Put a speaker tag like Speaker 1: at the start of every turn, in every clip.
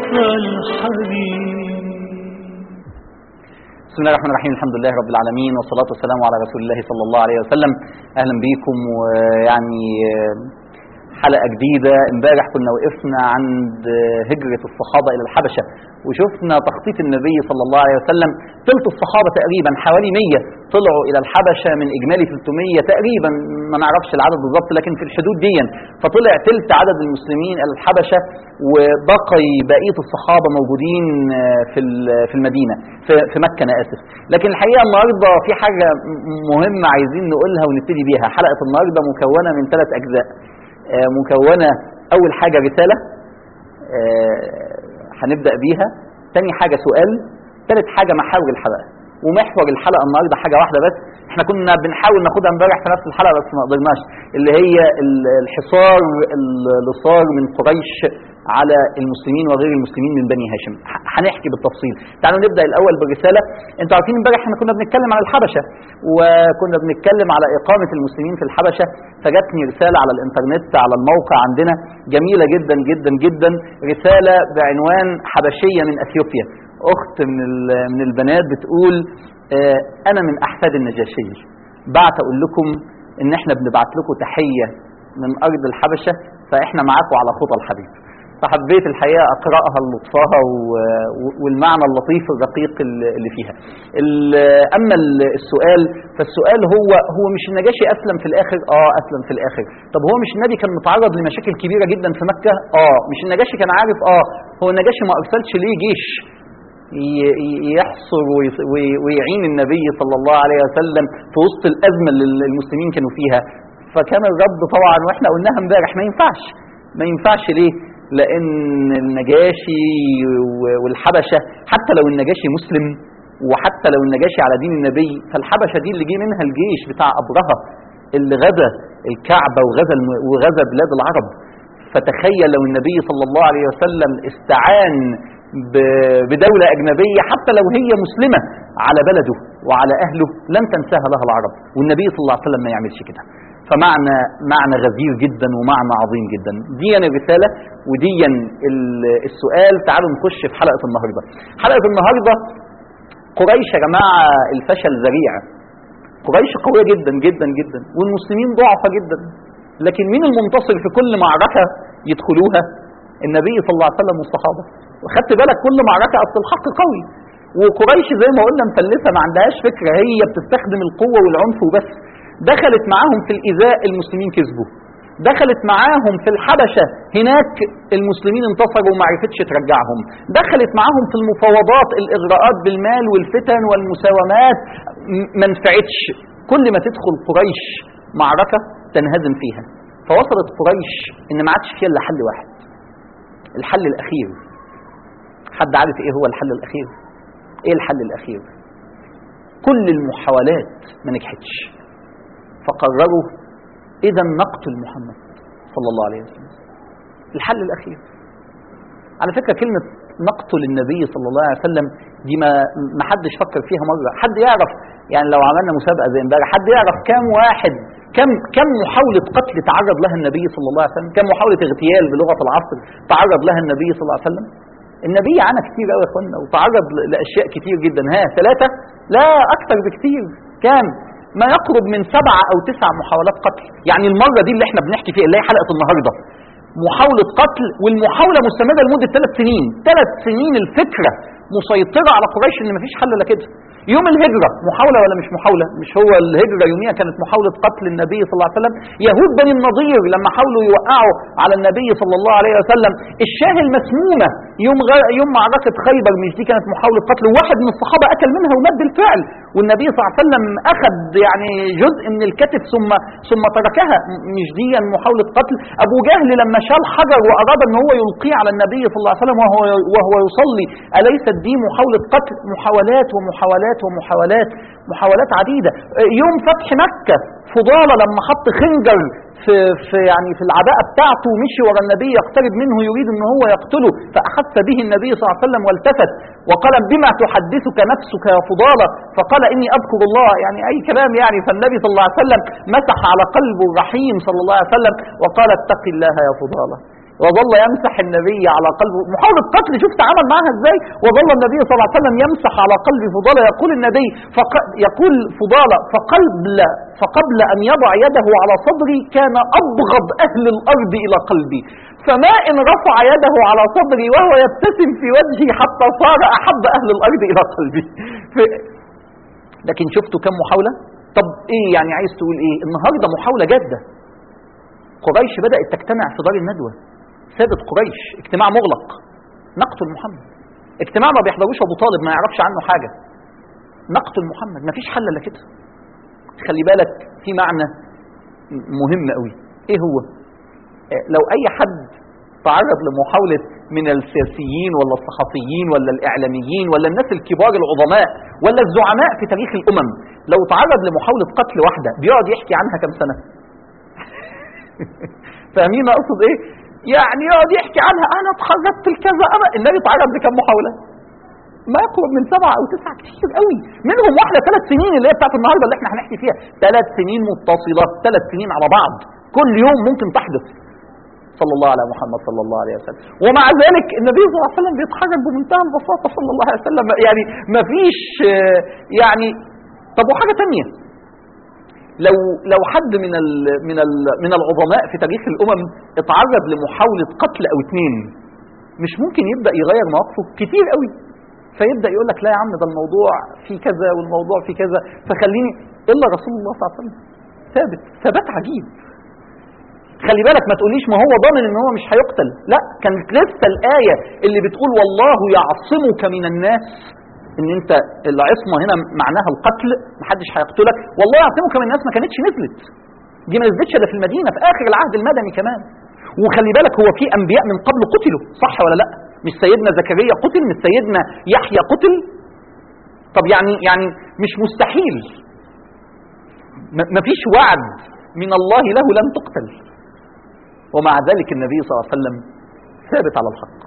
Speaker 1: الحبيب
Speaker 2: بسم الله الرحمن الرحيم الحمد لله رب العالمين والصلاة والسلام على رسول الله صلى الله عليه وسلم أهلا بيكم ويعني حلقة جديدة امبارح كنا وقفنا عند هجرة الصحابة إلى الحبشة وشفنا تخطيط النبي صلى الله عليه وسلم ثلث الصحابة تقريبا حوالي 100 طلعوا إلى الحبشة من إجمالي 300 تقريبا ما نعرفش العدد بالظبط لكن في الحدود دي فطلع ثلث عدد المسلمين إلى الحبشة وبقي بقية الصحابة موجودين في في المدينة في, في مكة أنا آسف لكن الحقيقة النهاردة في حاجة مهمة عايزين نقولها ونبتدي بيها حلقة النهاردة مكونة من ثلاث أجزاء مكونة أول حاجة رسالة هنبدأ بيها تاني حاجة سؤال ثالث حاجة محاور الحلقة ومحور الحلقة النهاردة حاجة واحدة بس احنا كنا بنحاول ناخدها امبارح في نفس الحلقة بس ما قدرناش اللي هي الحصار اللي صار من قريش على المسلمين وغير المسلمين من بني هاشم هنحكي بالتفصيل تعالوا نبدا الاول بالرساله انتوا عارفين امبارح احنا كنا بنتكلم عن الحبشه وكنا بنتكلم على اقامه المسلمين في الحبشه فجاتني رساله على الانترنت على الموقع عندنا جميله جدا جدا جدا رساله بعنوان حبشيه من اثيوبيا اخت من من البنات بتقول اه انا من احفاد النجاشي بعت اقول لكم ان احنا بنبعت لكم تحيه من ارض الحبشه فاحنا معاكم على خطى الحبيب فحبيت الحقيقه اقراها لطفها والمعنى اللطيف الرقيق اللي فيها. اما السؤال فالسؤال هو هو مش النجاشي اسلم في الاخر؟ اه اسلم في الاخر. طب هو مش النبي كان متعرض لمشاكل كبيره جدا في مكه؟ اه مش النجاشي كان عارف؟ اه هو النجاشي ما ارسلش ليه جيش يحصر ويعين النبي صلى الله عليه وسلم في وسط الازمه اللي المسلمين كانوا فيها. فكان الرد طبعا واحنا قلناها امبارح ما ينفعش ما ينفعش ليه؟ لان النجاشي والحبشه حتى لو النجاشي مسلم وحتى لو النجاشي على دين النبي فالحبشه دي اللي جه منها الجيش بتاع ابرهه اللي غزا الكعبه وغزا وغزا بلاد العرب فتخيل لو النبي صلى الله عليه وسلم استعان بدولة أجنبية حتى لو هي مسلمة على بلده وعلى أهله لن تنساها لها العرب والنبي صلى الله عليه وسلم ما يعملش كده فمعنى معنى غزير جدا ومعنى عظيم جدا دي الرسالة ودي السؤال تعالوا نخش في حلقة النهاردة حلقة النهاردة قريش يا جماعة الفشل ذريع قريش قوية جدا جدا جدا والمسلمين ضعفة جدا لكن مين المنتصر في كل معركة يدخلوها النبي صلى الله عليه وسلم والصحابة وخدت بالك كل معركة أصل الحق قوي وقريش زي ما قلنا مفلسة ما عندهاش فكرة هي بتستخدم القوة والعنف وبس دخلت معاهم في الإيذاء المسلمين كسبوا دخلت معاهم في الحبشة هناك المسلمين انتصروا وما عرفتش ترجعهم دخلت معاهم في المفاوضات الإغراءات بالمال والفتن والمساومات ما نفعتش كل ما تدخل قريش معركة تنهزم فيها فوصلت قريش ان ما عادش فيها الا حل واحد الحل الاخير حد عارف ايه هو الحل الاخير ايه الحل الاخير كل المحاولات ما نجحتش فقرروا اذا نقتل محمد صلى الله عليه وسلم الحل الاخير على فكره كلمه نقتل النبي صلى الله عليه وسلم دي ما ما حدش فكر فيها مره حد يعرف يعني لو عملنا مسابقه زي امبارح حد يعرف كام واحد كم كم محاوله قتل تعرض لها النبي صلى الله عليه وسلم كم محاوله اغتيال بلغه العصر تعرض لها النبي صلى الله عليه وسلم النبي عانى كتير قوي يا اخوانا وتعرض لاشياء كتير جدا ها ثلاثه لا اكثر بكتير كام ما يقرب من سبعة أو تسع محاولات قتل يعني المرة دي اللي احنا بنحكي فيها اللي هي حلقة النهاردة محاولة قتل والمحاولة مستمرة لمدة ثلاث سنين ثلاث سنين الفكرة مسيطرة على قريش ان مفيش حل الا كده يوم الهجرة محاولة ولا مش محاولة مش هو الهجرة يوميها كانت محاولة قتل النبي صلى الله عليه وسلم يهود بني النضير لما حاولوا يوقعوا على النبي صلى الله عليه وسلم الشاه المسمومة يوم غ... يوم معركة خيبر مش دي كانت محاولة قتل وواحد من الصحابة أكل منها ومات بالفعل والنبي صلى الله عليه وسلم أخذ يعني جزء من الكتف ثم ثم تركها مش دي محاولة قتل أبو جهل لما شال حجر وأراد أن هو يلقيه على النبي صلى الله عليه وسلم وهو وهو يصلي أليست دي محاولة قتل محاولات ومحاولات ومحاولات محاولات عديدة يوم فتح مكة فضالة لما حط خنجر في, في يعني في العباءة بتاعته ومشي ورا النبي يقترب منه يريد ان هو يقتله فأحس به النبي صلى الله عليه وسلم والتفت وقال بما تحدثك نفسك يا فضالة فقال إني أذكر الله يعني أي كلام يعني فالنبي صلى الله عليه وسلم مسح على قلبه الرحيم صلى الله عليه وسلم وقال اتق الله يا فضالة وظل يمسح النبي على قلبه محاولة قتل شوف تعامل معها ازاي وظل النبي صلى الله عليه وسلم يمسح على قلب فضالة يقول النبي فق... يقول فضالة فقبل فقبل أن يضع يده على صدري كان أبغض أهل الأرض إلى قلبي فما إن رفع يده على صدري وهو يبتسم في وجهي حتى صار أحب أهل الأرض إلى قلبي ف... لكن شفتوا كم محاولة طب ايه يعني عايز تقول ايه النهاردة محاولة جادة قريش بدأت تجتمع في دار الندوة سادة قريش اجتماع مغلق نقتل محمد اجتماع ما بيحضروش ابو طالب ما يعرفش عنه حاجة نقتل محمد ما فيش حل الا كده خلي بالك في معنى مهم قوي ايه هو اه لو اي حد تعرض لمحاولة من السياسيين ولا الصحفيين ولا الإعلاميين ولا الناس الكبار العظماء ولا الزعماء في تاريخ الأمم لو تعرض لمحاولة قتل واحدة بيقعد يحكي عنها كم سنة فاهمين اقصد ايه يعني يقعد يحكي عنها انا اتخرجت الكذا انا النبي اتعرض لكم محاوله ما يقرب من سبعة أو تسعة كتير قوي منهم واحدة ثلاث سنين اللي هي بتاعت النهاردة اللي احنا هنحكي فيها ثلاث سنين متصلة ثلاث سنين على بعض كل يوم ممكن تحدث صلى الله على محمد صلى الله عليه وسلم ومع ذلك النبي صلى الله عليه وسلم بيتحرك بمنتهى البساطة صلى الله عليه وسلم يعني ما فيش يعني طب وحاجة تانية لو لو حد من ال من ال من العظماء في تاريخ الامم اتعرض لمحاوله قتل او اتنين مش ممكن يبدا يغير مواقفه كتير قوي فيبدا يقول لك لا يا عم ده الموضوع في كذا والموضوع في كذا فخليني الا رسول الله صلى الله عليه وسلم ثابت ثبات عجيب خلي بالك ما تقوليش ما هو ضامن ان هو مش هيقتل لا كانت لسه الايه اللي بتقول والله يعصمك من الناس ان انت العصمه هنا معناها القتل محدش هيقتلك والله يعصمك من الناس ما كانتش نزلت دي ما نزلتش الا في المدينه في اخر العهد المدني كمان وخلي بالك هو في انبياء من قبل قتلوا صح ولا لا مش سيدنا زكريا قتل مش سيدنا يحيى قتل طب يعني يعني مش مستحيل ما فيش وعد من الله له لن تقتل ومع ذلك النبي صلى الله عليه وسلم ثابت على الحق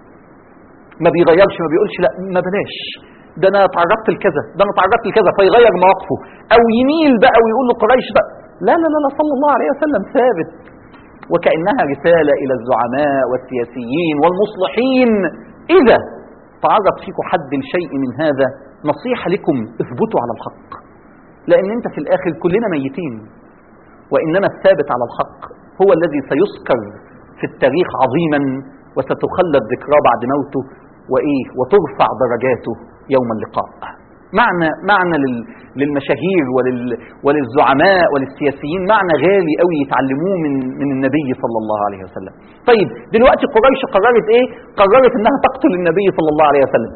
Speaker 2: ما بيغيرش ما بيقولش لا ما بلاش ده انا تعرضت لكذا ده انا تعرضت لكذا فيغير مواقفه او يميل بقى ويقول لقريش بقى لا لا لا لا صلى الله عليه وسلم ثابت وكانها رساله الى الزعماء والسياسيين والمصلحين اذا تعرض فيكم حد لشيء من هذا نصيحه لكم اثبتوا على الحق لان انت في الاخر كلنا ميتين وانما الثابت على الحق هو الذي سيذكر في التاريخ عظيما وستخلد ذكراه بعد موته وايه وترفع درجاته يوم اللقاء معنى معنى للمشاهير ولل وللزعماء وللسياسيين معنى غالي قوي يتعلموه من من النبي صلى الله عليه وسلم طيب دلوقتي قريش قررت ايه قررت انها تقتل النبي صلى الله عليه وسلم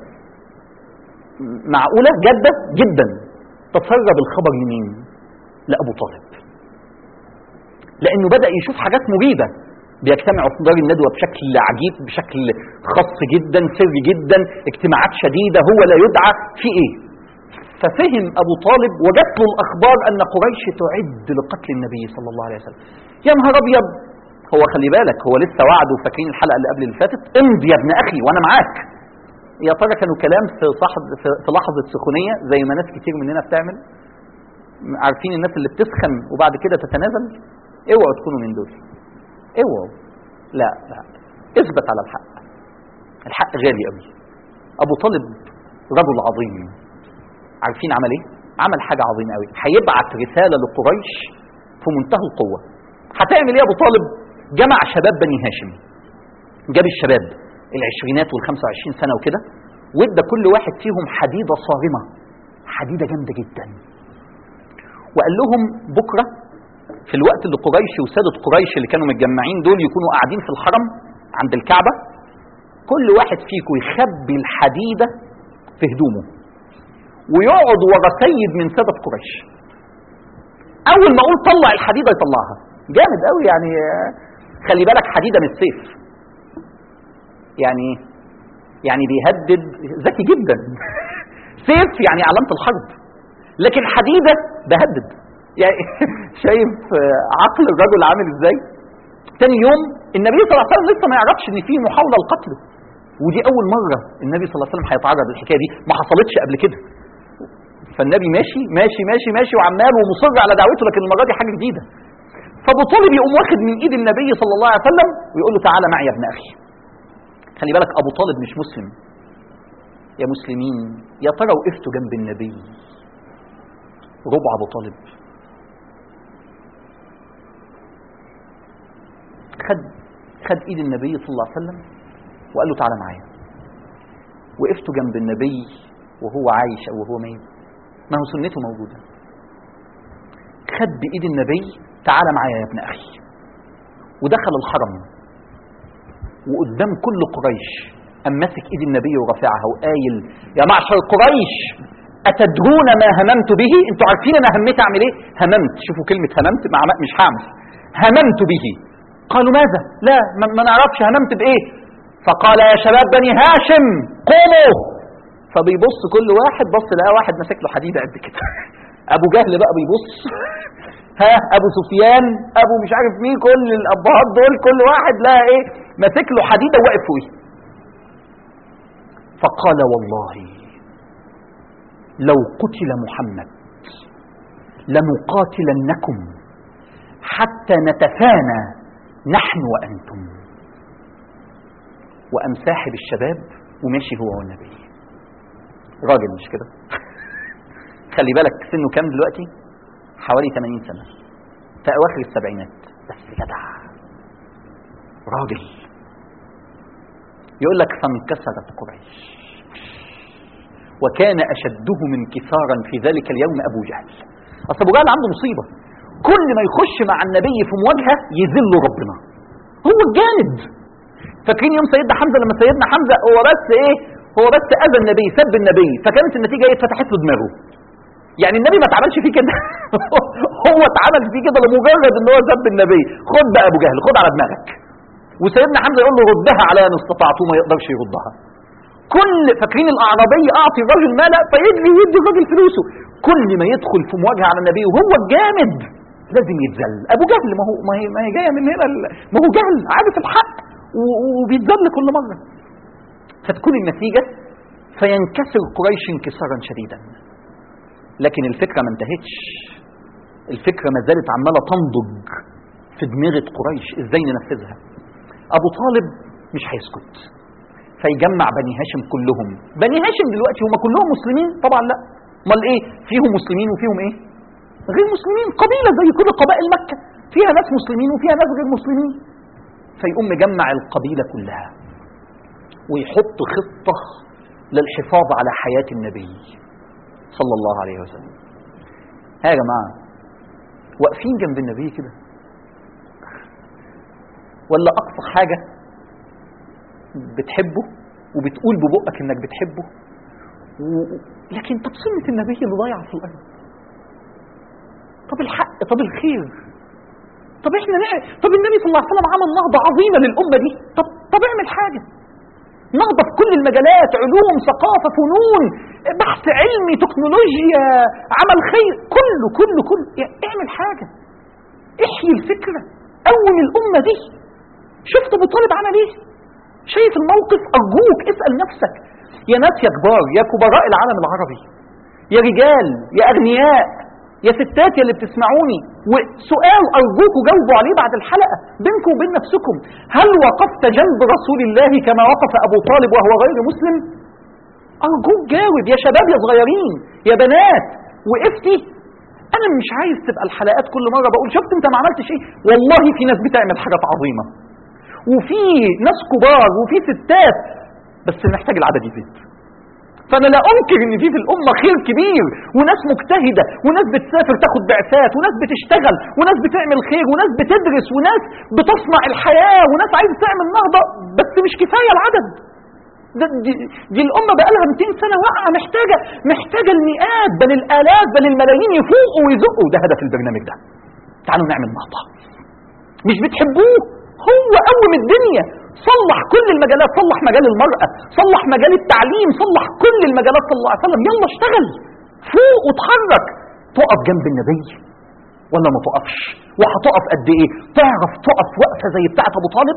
Speaker 2: معقوله جاده جدا تسرب الخبر لمين لابو طالب لانه بدا يشوف حاجات مريبه بيجتمعوا في دار الندوه بشكل عجيب بشكل خاص جدا سري جدا اجتماعات شديده هو لا يدعى في ايه ففهم ابو طالب وجات له الاخبار ان قريش تعد لقتل النبي صلى الله عليه وسلم يا نهار ابيض هو خلي بالك هو لسه وعده فاكرين الحلقه اللي قبل اللي فاتت امضي يا ابن اخي وانا معاك يا ترى كانوا كلام في صحب في لحظه سخونيه زي ما ناس كتير مننا بتعمل عارفين الناس اللي بتسخن وبعد كده تتنازل اوعوا تكونوا من دول اوعوا لا لا اثبت على الحق الحق غالي قوي ابو طالب رجل عظيم عارفين عمل ايه عمل حاجه عظيمه قوي هيبعت رساله لقريش في منتهى القوه هتعمل ايه ابو طالب جمع شباب بني هاشم جاب الشباب العشرينات والخمسة وعشرين سنة وكده وادى كل واحد فيهم حديدة صارمة حديدة جامدة جدا وقال لهم بكرة في الوقت اللي قريش وسادة قريش اللي كانوا متجمعين دول يكونوا قاعدين في الحرم عند الكعبة كل واحد فيكم يخبي الحديدة في هدومه ويقعد ورا سيد من سادة قريش أول ما أقول طلع الحديدة يطلعها جامد قوي يعني خلي بالك حديدة من السيف يعني يعني بيهدد ذكي جدا سيف يعني علامة الحرب لكن حديدة بهدد يعني شايف عقل الرجل عامل ازاي تاني يوم النبي صلى الله عليه وسلم لسه ما يعرفش ان في محاولة لقتله ودي اول مرة النبي صلى الله عليه وسلم هيتعرض للحكاية دي ما حصلتش قبل كده فالنبي ماشي ماشي ماشي ماشي وعمال ومصر على دعوته لكن المرة دي حاجة جديدة فابو طالب يقوم واخد من ايد النبي صلى الله عليه وسلم ويقول له تعالى معي يا ابن اخي خلي بالك ابو طالب مش مسلم يا مسلمين يا ترى وقفتوا جنب النبي ربع ابو طالب خد خد ايد النبي صلى الله عليه وسلم وقال له تعالى معايا وقفتوا جنب النبي وهو عايش او وهو ميت ما هو سنته موجوده خد بايد النبي تعالى معايا يا ابن اخي ودخل الحرم وقدام كل قريش أم ماسك ايد النبي ورافعها وقايل يا معشر قريش أتدرون ما هممت به؟ أنتوا عارفين أنا هميت أعمل إيه؟ هممت، شوفوا كلمة هممت مع مش هعمل. هممت به. قالوا ماذا؟ لا ما, ما نعرفش هممت بإيه؟ فقال يا شباب بني هاشم قوموا فبيبص كل واحد بص لقى واحد ماسك له حديده قد كده ابو جهل بقى بيبص ها ابو سفيان ابو مش عارف مين كل الابهات دول كل واحد لقى ايه ماسك له حديده واقف فوقيه فقال والله لو قتل محمد لنقاتلنكم حتى نتفانى نحن وانتم وقام ساحب الشباب وماشي هو والنبي راجل مش كده خلي بالك سنه كام دلوقتي حوالي 80 سنة في أواخر السبعينات بس جدع راجل يقول لك فانكسرت قريش وكان أشدهم انكسارا في ذلك اليوم أبو جهل أصل أبو جهل عنده مصيبة كل ما يخش مع النبي في مواجهة يذل ربنا هو الجامد فاكرين يوم سيدنا حمزة لما سيدنا حمزة هو بس ايه هو بس اذى النبي سب النبي فكانت النتيجه ايه اتفتحت له دماغه يعني النبي ما اتعملش فيه كده هو اتعمل فيه كده لمجرد ان هو سب النبي خد بقى ابو جهل خد على دماغك وسيدنا حمزه يقول له ردها على ان استطعتوا ما يقدرش يردها كل فاكرين الاعرابي اعطي الرجل مالا فيجري ويدي الراجل فلوسه كل ما يدخل في مواجهه على النبي وهو الجامد لازم يتذل ابو جهل ما هو ما هي, ما هي جايه من هنا ما هو جهل عارف الحق وبيتذل كل مره فتكون النتيجة فينكسر قريش انكسارا شديدا لكن الفكرة ما انتهتش الفكرة ما زالت عمالة تنضج في دماغة قريش ازاي ننفذها ابو طالب مش هيسكت فيجمع بني هاشم كلهم بني هاشم دلوقتي هم كلهم مسلمين طبعا لا امال ايه فيهم مسلمين وفيهم ايه غير مسلمين قبيلة زي كل قبائل مكة فيها ناس مسلمين وفيها ناس غير مسلمين فيقوم مجمع القبيلة كلها ويحط خطة للحفاظ على حياة النبي صلى الله عليه وسلم ها يا جماعة واقفين جنب النبي كده ولا أقصى حاجة بتحبه وبتقول ببقك انك بتحبه و... لكن طب سنة النبي اللي ضايعة في الأرض طب الحق طب الخير طب احنا نعمل طب النبي صلى الله عليه وسلم عمل نهضة عظيمة للأمة دي طب طب اعمل حاجة نهضة في كل المجالات علوم ثقافة فنون بحث علمي تكنولوجيا عمل خير كله كله كله يعني اعمل حاجة احيي الفكرة قوم الأمة دي شفت أبو طالب عمل ايه شايف الموقف أرجوك اسأل نفسك يا ناس يا كبار يا كبراء العالم العربي يا رجال يا أغنياء يا ستات يا اللي بتسمعوني وسؤال أرجوكوا جاوبوا عليه بعد الحلقة بينكم وبين نفسكم هل وقفت جنب رسول الله كما وقف أبو طالب وهو غير مسلم أرجوك جاوب يا شباب يا صغيرين يا بنات وقفتي أنا مش عايز تبقى الحلقات كل مرة بقول شفت أنت ما عملتش إيه والله في ناس بتعمل حاجات عظيمة وفي ناس كبار وفي ستات بس محتاج العدد يزيد فانا لا انكر ان في في الامه خير كبير وناس مجتهده وناس بتسافر تاخد بعثات وناس بتشتغل وناس بتعمل خير وناس بتدرس وناس بتصنع الحياه وناس عايزه تعمل نهضه بس مش كفايه العدد ده دي, دي الامه بقى لها 200 سنه واقعه محتاجه محتاجه المئات بل الالاف بل الملايين يفوقوا ويزقوا ده هدف البرنامج ده تعالوا نعمل نهضه مش بتحبوه هو قوم الدنيا صلح كل المجالات صلح مجال المرأة صلح مجال التعليم صلح كل المجالات صلى الله عليه وسلم يلا اشتغل فوق وتحرك تقف جنب النبي ولا ما تقفش وهتقف قد ايه تعرف تقف وقفة زي بتاعت ابو طالب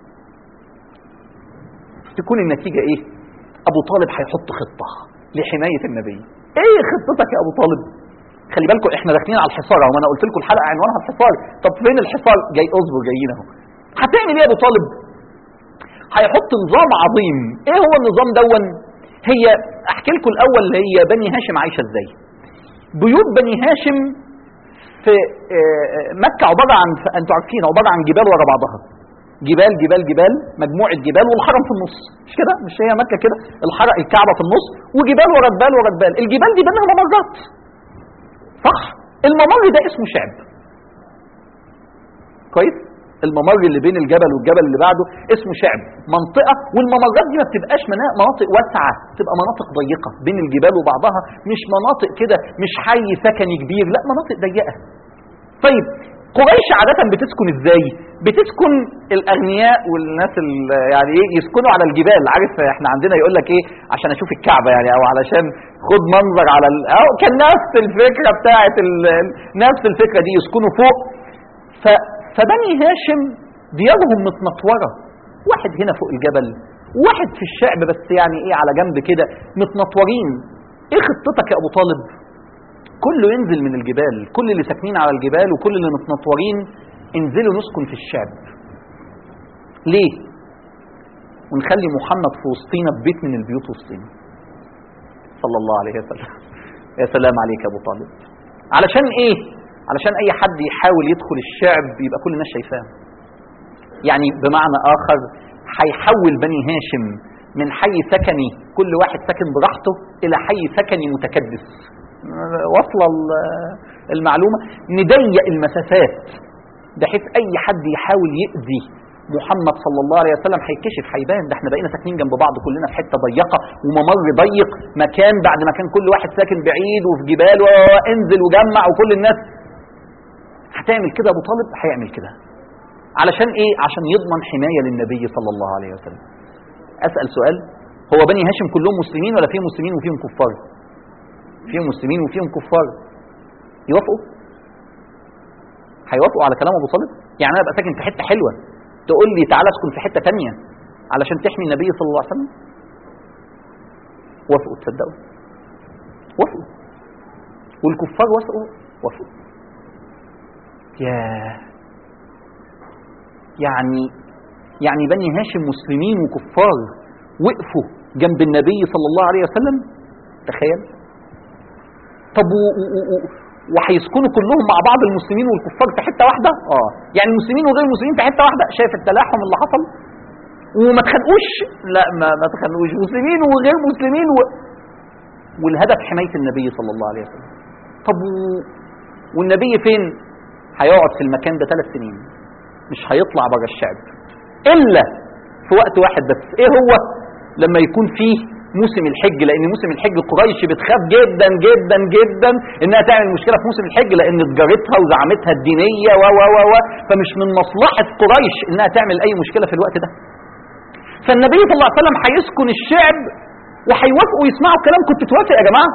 Speaker 2: تكون النتيجة ايه ابو طالب هيحط خطة لحماية النبي ايه خطتك يا ابو طالب خلي بالكم احنا داخلين على الحصار اهو ما انا قلت لكم الحلقه عنوانها الحصار طب فين الحصار جاي اصبر جايين اهو هتعمل ايه يا ابو طالب هيحط نظام عظيم ايه هو النظام دون هي احكي لكم الاول هي بني هاشم عايشه ازاي بيوت بني هاشم في آه، آه، مكه عباره عن انتوا عارفين عباره عن جبال ورا بعضها جبال جبال جبال مجموعه جبال والحرم في النص مش كده مش هي مكه كده الحرم الكعبه في النص وجبال ورا جبال ورا جبال الجبال دي بينها ممرات صح الممر ده اسمه شعب كويس الممر اللي بين الجبل والجبل اللي بعده اسمه شعب منطقة والممرات دي ما بتبقاش منا- مناطق واسعة بتبقى مناطق ضيقة بين الجبال وبعضها مش مناطق كده مش حي سكني كبير لا مناطق ضيقة طيب قريش عادة بتسكن ازاي؟ بتسكن الاغنياء والناس ال- يعني ايه يسكنوا على الجبال عارف احنا عندنا يقول لك ايه عشان اشوف الكعبة يعني او علشان خد منظر على ال... أو كان نفس الفكرة بتاعت ال... نفس الفكرة دي يسكنوا فوق ف... فبني هاشم ديارهم متنطورة واحد هنا فوق الجبل واحد في الشعب بس يعني ايه على جنب كده متنطورين ايه خطتك يا ابو طالب كله ينزل من الجبال كل اللي ساكنين على الجبال وكل اللي متنطورين انزلوا نسكن في الشعب ليه ونخلي محمد في وسطينا ببيت من البيوت وسطينا صلى الله عليه وسلم يا سلام عليك يا ابو طالب علشان ايه علشان اي حد يحاول يدخل الشعب يبقى كل الناس شايفاه يعني بمعنى اخر هيحول بني هاشم من حي سكني كل واحد ساكن براحته الى حي سكني متكدس واصله ال- المعلومه نضيق المسافات بحيث اي حد يحاول يأذي محمد صلى الله عليه وسلم هيتكشف هيبان ده احنا بقينا ساكنين جنب بعض كلنا في حته ضيقه وممر ضيق مكان بعد ما كان كل واحد ساكن بعيد وفي جبال وانزل وجمع وكل الناس هتعمل كده ابو طالب هيعمل كده علشان ايه عشان يضمن حمايه للنبي صلى الله عليه وسلم اسال سؤال هو بني هاشم كلهم مسلمين ولا فيهم مسلمين وفيهم كفار فيهم مسلمين وفيهم كفار يوافقوا هيوافقوا على كلام ابو طالب يعني انا ابقى ساكن في حته حلوه تقول لي تعالى اسكن في حته تانية علشان تحمي النبي صلى الله عليه وسلم وافقوا تصدقوا وافقوا والكفار وافقوا وافقوا ياه يعني يعني بني هاشم مسلمين وكفار وقفوا جنب النبي صلى الله عليه وسلم تخيل طب و- و- و- وهيسكنوا كلهم مع بعض المسلمين والكفار في حته واحده اه يعني المسلمين وغير المسلمين في حته واحده شايف التلاحم اللي حصل وما تخانقوش لا ما ما تخانقوش مسلمين وغير مسلمين و... والهدف حمايه النبي صلى الله عليه وسلم طب و... والنبي فين هيقعد في المكان ده ثلاث سنين مش هيطلع بره الشعب الا في وقت واحد بس ايه هو لما يكون فيه موسم الحج لان موسم الحج قريش بتخاف جدا جدا جدا انها تعمل مشكله في موسم الحج لان تجارتها وزعامتها الدينيه و و و و فمش من مصلحه قريش انها تعمل اي مشكله في الوقت ده فالنبي صلى الله عليه وسلم هيسكن الشعب وهيوافقوا يسمعوا الكلام كنت توافق يا جماعه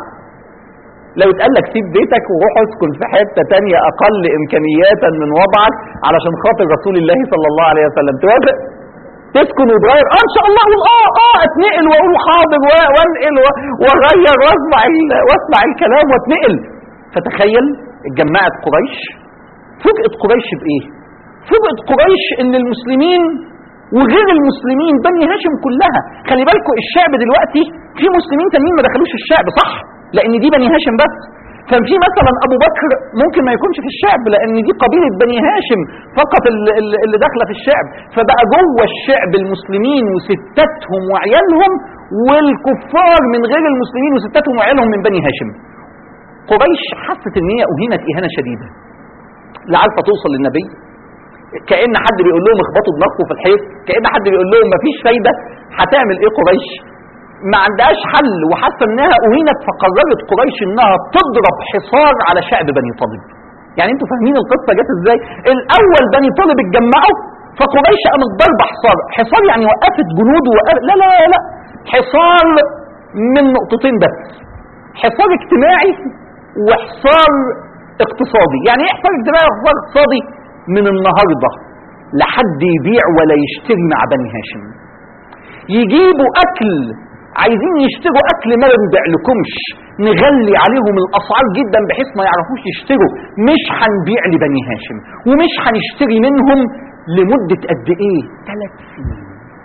Speaker 2: لو اتقال لك سيب بيتك وروح اسكن في حته تانية اقل امكانيات من وضعك علشان خاطر رسول الله صلى الله عليه وسلم توافق تسكن وتغير اه ان شاء الله اقول اه اه اتنقل واقول حاضر و- وانقل و- واغير واسمع ال- واسمع الكلام واتنقل فتخيل اتجمعت قريش فوجئت قريش بايه؟ فوجئت قريش ان المسلمين وغير المسلمين بني هاشم كلها خلي بالكم الشعب دلوقتي في مسلمين تانيين ما دخلوش الشعب صح لان دي بني هاشم بس ففي مثلا ابو بكر ممكن ما يكونش في الشعب لان دي قبيله بني هاشم فقط ال- ال- اللي داخله في الشعب فبقى جوه الشعب المسلمين وستاتهم وعيالهم والكفار من غير المسلمين وستاتهم وعيالهم من بني هاشم قريش حست ان هي اهينت اهانه شديده لا عارفه توصل للنبي كان حد بيقول لهم اخبطوا دماغكم في الحيط كان حد بيقول لهم مفيش فايده هتعمل ايه قريش ما عندهاش حل وحاسه انها اهينت فقررت قريش انها تضرب حصار على شعب بني طالب يعني انتوا فاهمين القصه جت ازاي الاول بني طالب اتجمعوا فقريش قامت ضربه حصار حصار يعني وقفت جنود وقف لا لا لا, لا. حصار من نقطتين بس حصار اجتماعي وحصار اقتصادي يعني ايه حصار اجتماعي وحصار اقتصادي من النهارده لحد يبيع ولا يشتري مع بني هاشم يجيبوا اكل عايزين يشتروا اكل ما بنبيعلكمش نغلي عليهم الاسعار جدا بحيث ما يعرفوش يشتروا مش هنبيع لبني هاشم ومش هنشتري منهم لمده قد ايه ثلاث سنين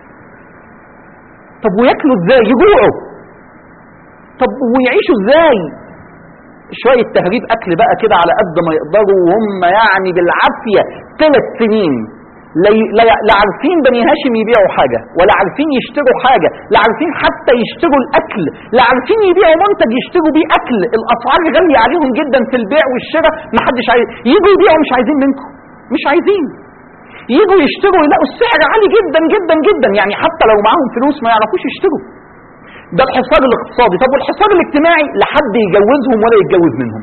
Speaker 2: طب وياكلوا ازاي يجوعوا طب ويعيشوا ازاي شويه تهريب اكل بقى كده على قد ما يقدروا وهم يعني بالعافيه ثلاث سنين لا ي- لا لا عارفين بني هاشم يبيعوا حاجه ولا عارفين يشتروا حاجه لا عارفين حتى يشتروا الاكل لا عارفين يبيعوا منتج يشتروا بيه اكل الاسعار غاليه عليهم جدا في البيع والشراء ما حدش عايز يجوا يبيعوا مش عايزين منكم مش عايزين يجوا يشتروا يلاقوا السعر عالي جدا جدا جدا يعني حتى لو معاهم فلوس ما يعرفوش يشتروا ده الحصار الاقتصادي طب والحصار الاجتماعي لا حد يجوزهم ولا يتجوز منهم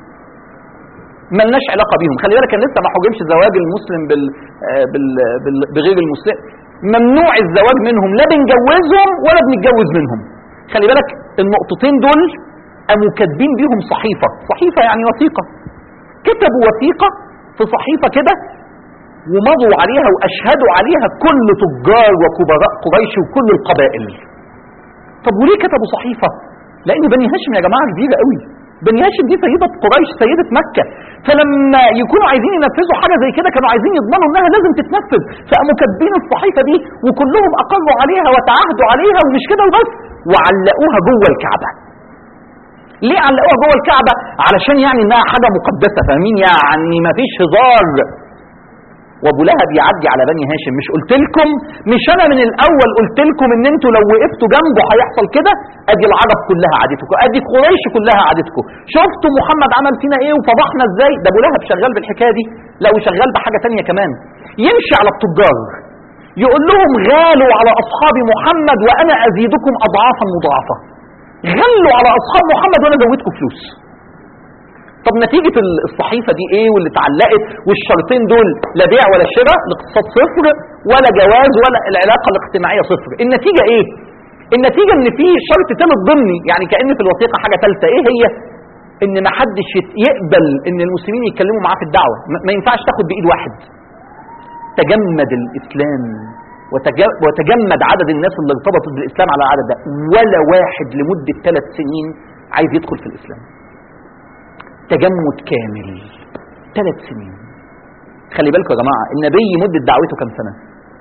Speaker 2: ملناش علاقه بيهم خلي بالك كان لسه ما حجمش زواج المسلم بال... آه بال... بال... بغير المسلم ممنوع الزواج منهم لا بنجوزهم ولا بنتجوز منهم خلي بالك النقطتين دول قاموا كاتبين بيهم صحيفه صحيفه يعني وثيقه كتبوا وثيقه في صحيفه كده ومضوا عليها واشهدوا عليها كل تجار وكبراء قريش وكل القبائل طب وليه كتبوا صحيفه لان بني هاشم يا جماعه كبيره قوي بني هاشم دي سيدة قريش سيدة مكة فلما يكونوا عايزين ينفذوا حاجة زي كده كانوا عايزين يضمنوا انها لازم تتنفذ فقاموا كاتبين الصحيفة دي وكلهم اقروا عليها وتعاهدوا عليها ومش كده وبس وعلقوها جوه الكعبة ليه علقوها جوه الكعبة علشان يعني انها حاجة مقدسة فاهمين يعني مفيش هزار وابو لهب يعدي على بني هاشم مش قلت لكم مش انا من الاول قلت لكم ان انتوا لو وقفتوا جنبه هيحصل كده ادي العرب كلها عادتكم ادي قريش كلها عادتكم شفتوا محمد عمل فينا ايه وفضحنا ازاي ده ابو لهب شغال بالحكايه دي لا وشغال بحاجه تانية كمان يمشي على التجار يقول لهم غالوا على اصحاب محمد وانا ازيدكم اضعافا مضاعفه غلوا على اصحاب محمد وانا ازودكم فلوس طب نتيجة الصحيفة دي ايه واللي اتعلقت والشرطين دول لا بيع ولا شراء الاقتصاد صفر ولا جواز ولا العلاقة الاجتماعية صفر النتيجة ايه النتيجة ان في شرط تالت ضمني يعني كأن في الوثيقة حاجة ثالثة ايه هي ان ما حدش يت- يقبل ان المسلمين يتكلموا معاه في الدعوة ما- ما ينفعش تاخد بايد واحد تجمد الاسلام وتج- وتجمد عدد الناس اللي ارتبطت بالاسلام على العدد ده ولا واحد لمدة ثلاث سنين عايز يدخل في الاسلام تجمد كامل ثلاث سنين خلي بالكم يا جماعة النبي مدة دعوته كم سنة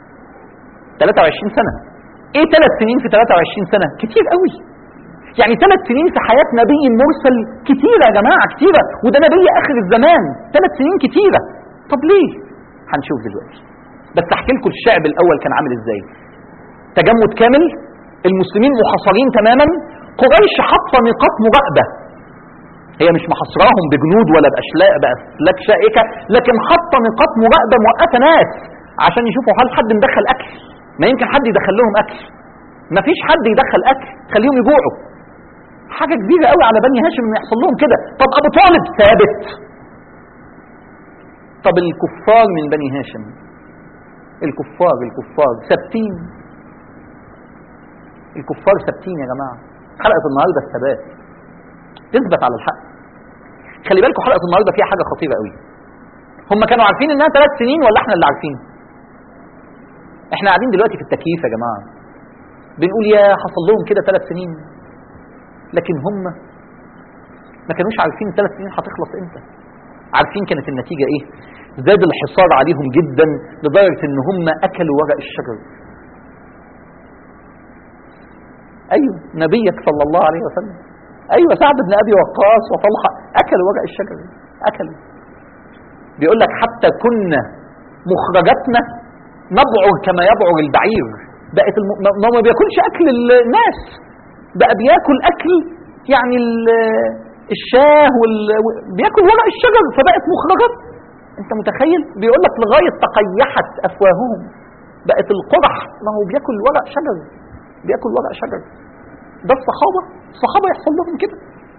Speaker 2: 23 سنة ايه ثلاث سنين في 23 سنة كتير قوي يعني ثلاث سنين في حياة نبي مرسل كتيرة يا جماعة كتيرة وده نبي آخر الزمان ثلاث سنين كتيرة طب ليه هنشوف دلوقتي بس احكي لكم الشعب الأول كان عامل ازاي تجمد كامل المسلمين محاصرين تماما قريش حاطه نقاط مراقبه هي مش محاصراهم بجنود ولا باشلاء باسلاك شائكه لكن حاطه نقاط مراقبه موقفه ناس عشان يشوفوا هل حد مدخل اكل ما يمكن حد يدخل لهم اكل ما فيش حد يدخل اكل خليهم يجوعوا حاجه كبيره قوي على بني هاشم ان يحصل لهم كده طب ابو طالب ثابت طب الكفار من بني هاشم الكفار الكفار ثابتين الكفار ثابتين يا جماعه حلقه النهارده الثبات تثبت على الحق خلي بالكم حلقه النهارده فيها حاجه خطيره قوي هم كانوا عارفين انها ثلاث سنين ولا احنا اللي عارفين احنا قاعدين دلوقتي في التكييف يا جماعه بنقول يا حصل لهم كده ثلاث سنين لكن هم ما كانوش عارفين الثلاث سنين هتخلص امتى عارفين كانت النتيجه ايه زاد الحصار عليهم جدا لدرجه ان هم اكلوا ورق الشجر ايوه نبيك صلى الله عليه وسلم ايوه سعد بن ابي وقاص وطلحه اكلوا ورق الشجر اكلوا بيقول لك حتى كنا مخرجاتنا نبعر كما يبعر البعير بقت الم... ما ما بياكلش اكل الناس بقى بياكل اكل يعني ال- الشاه وال... بياكل ورق الشجر فبقت مخرجات انت متخيل بيقول لك لغايه تقيحت افواههم بقت القرح ما هو بياكل ورق شجر بياكل ورق شجر ده الصحابه الصحابه يحصل لهم كده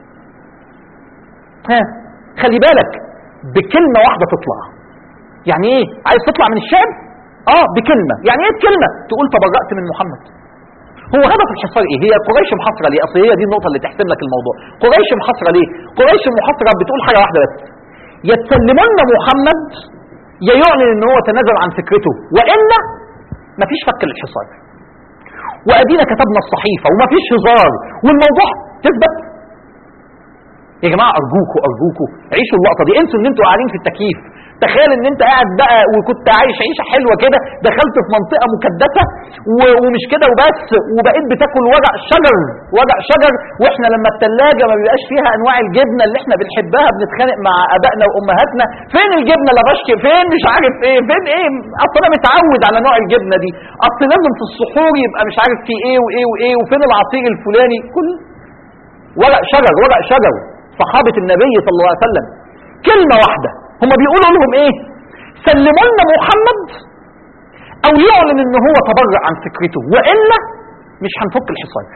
Speaker 2: ها خلي بالك بكلمه واحده تطلع يعني ايه عايز تطلع من الشعب اه بكلمه يعني ايه الكلمه تقول تبرأت من محمد هو هدف الحصار ايه هي قريش محاصره ليه اصل هي دي النقطه اللي تحسم لك الموضوع قريش محاصره ليه قريش محاصره بتقول حاجه واحده بس يا تسلموا لنا محمد يا يعلن ان هو تنازل عن فكرته والا مفيش فك للحصار وادينا كتبنا الصحيفه ومفيش هزار والموضوع تثبت يا جماعه ارجوكوا ارجوكوا عيشوا اللقطه دي انسوا ان انتوا قاعدين في التكييف تخيل ان انت قاعد بقى وكنت عايش عيشه حلوه كده دخلت في منطقه مكدسه و- ومش كده وبس وبقيت بتاكل ورق شجر ورق شجر واحنا لما الثلاجه ما بيبقاش فيها انواع الجبنه اللي احنا بنحبها بنتخانق مع ابائنا وامهاتنا فين الجبنه لبشكي فين مش عارف ايه فين ايه اصل انا متعود على نوع الجبنه دي اصل لازم في السحور يبقى مش عارف في ايه وايه وايه وفين العصير الفلاني كل ورق شجر ورق شجر صحابة النبي صلى الله عليه وسلم كلمة واحدة هم بيقولوا لهم ايه سلموا لنا محمد او يعلن ان هو تبرع عن فكرته والا مش هنفك الحصار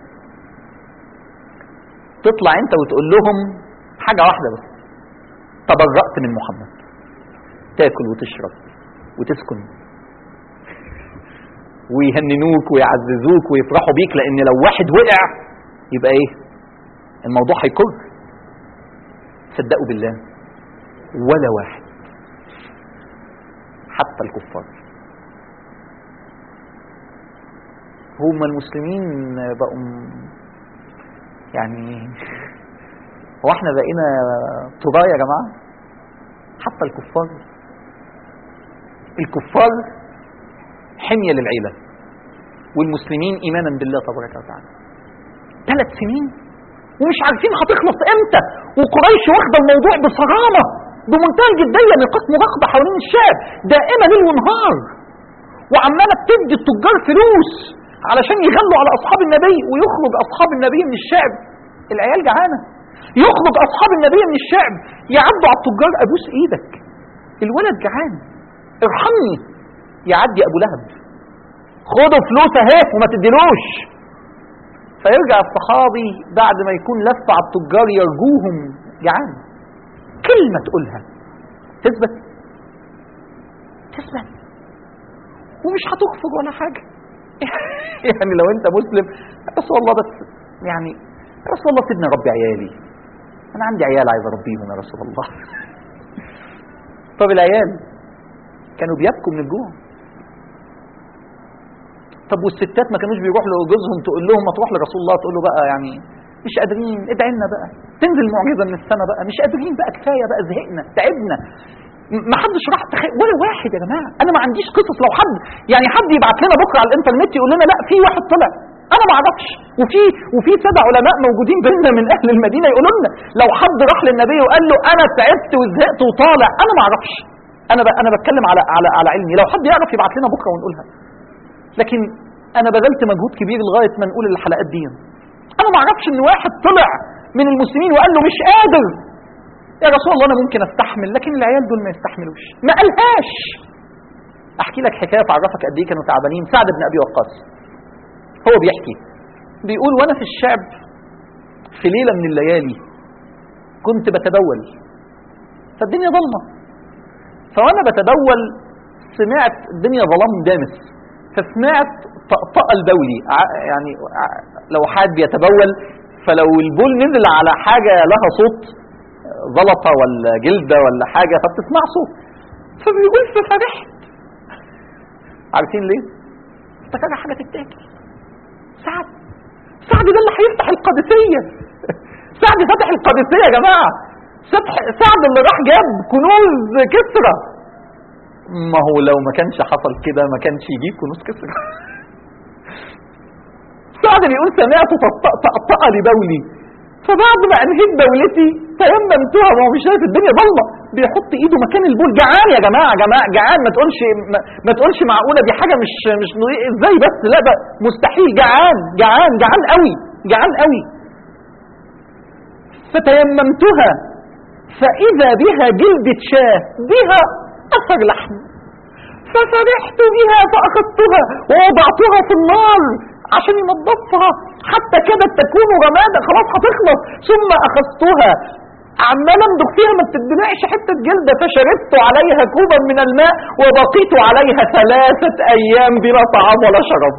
Speaker 2: تطلع انت وتقول لهم حاجة واحدة بس تبرأت من محمد تاكل وتشرب وتسكن ويهننوك ويعززوك ويفرحوا بيك لان لو واحد وقع يبقى ايه الموضوع هيكر صدقوا بالله ولا واحد حتى الكفار هم المسلمين بقوا م- يعني هو احنا بقينا تراب يا جماعه حتى الكفار الكفار حميه للعيله والمسلمين ايمانا بالله تبارك وتعالى ثلاث سنين ومش عارفين هتخلص امتى وقريش واخده الموضوع بصرامه بمنتهى الجديه نقاط مراقبه حوالين الشعب دائما ليل ونهار وعماله بتدي التجار فلوس علشان يغلوا على اصحاب النبي ويخرج اصحاب النبي من الشعب العيال جعانه يخرج اصحاب النبي من الشعب يعدوا على التجار ابوس ايدك الولد جعان ارحمني يعدي ابو لهب خدوا فلوس اهي وما تديلوش فيرجع الصحابي بعد ما يكون لف على التجار يرجوهم جعان كلمة تقولها تثبت تثبت ومش هتكفر ولا حاجة يعني لو انت مسلم يا رسول الله بس يعني يا رسول الله سيبني اربي عيالي انا عندي عيال عايز اربيهم يا رسول الله طب العيال كانوا بيبكوا من الجوع طب والستات ما كانوش بيروحوا لجوزهم تقول لهم ما تروح لرسول الله تقول له بقى يعني مش قادرين ادعي لنا بقى تنزل معجزه من السماء بقى مش قادرين بقى كفايه بقى زهقنا تعبنا م- ما حدش راح تخيل ولا واحد يا جماعه انا ما عنديش قصص لو حد يعني حد يبعت لنا بكره على الانترنت يقول لنا لا في واحد طلع انا ما اعرفش وفي وفي سبع علماء موجودين بيننا من اهل المدينه يقولوا لنا لو حد راح للنبي وقال له انا تعبت وزهقت وطالع انا ما اعرفش انا ب... انا بتكلم على على على علمي لو حد يعرف يبعت لنا بكره ونقولها لكن انا بذلت مجهود كبير لغايه ما نقول الحلقات دي انا ما اعرفش ان واحد طلع من المسلمين وقال له مش قادر يا رسول الله انا ممكن استحمل لكن العيال دول ما يستحملوش ما قالهاش احكي لك حكايه تعرفك قد ايه كانوا تعبانين سعد بن ابي وقاص هو بيحكي بيقول وانا في الشعب في ليله من الليالي كنت بتبول فالدنيا ضلمه فوانا بتبول سمعت الدنيا ظلام دامس فسمعت طقطقه البولي ع- يعني ع- لو حد بيتبول فلو البول نزل على حاجه لها صوت زلطه ولا جلده ولا حاجه فبتسمع صوت فبيقول ففرحت عارفين ليه؟ افتكرها حاجه تتاكل سعد سعد ده اللي هيفتح القادسيه سعد فتح القادسيه يا جماعه فتح- سعد اللي راح جاب كنوز كسرى ما هو لو ما كانش حصل كده ما كانش يجيب كنوز كسرى سعد بيقول سمعت طقطقة طقطقة لبولي فبعد ما انهيت بولتي تيممتها ما هو مش شايف الدنيا ضلمه بيحط ايده مكان البول جعان يا جماعه جماعه جعان ما تقولش ما, ما تقولش معقوله دي حاجه مش مش ازاي بس لا ده مستحيل جعان جعان جعان قوي جعان قوي فتيممتها فاذا بها جلدة شاه بها اثر لحم ففرحت بها فاخذتها ووضعتها في النار عشان ينظفها حتى كادت تكون رمادا خلاص هتخلص ثم اخذتها عمال امضغ فيها ما بتدمعش حته جلده فشربت عليها كوبا من الماء وبقيت عليها ثلاثه ايام بلا طعام ولا شراب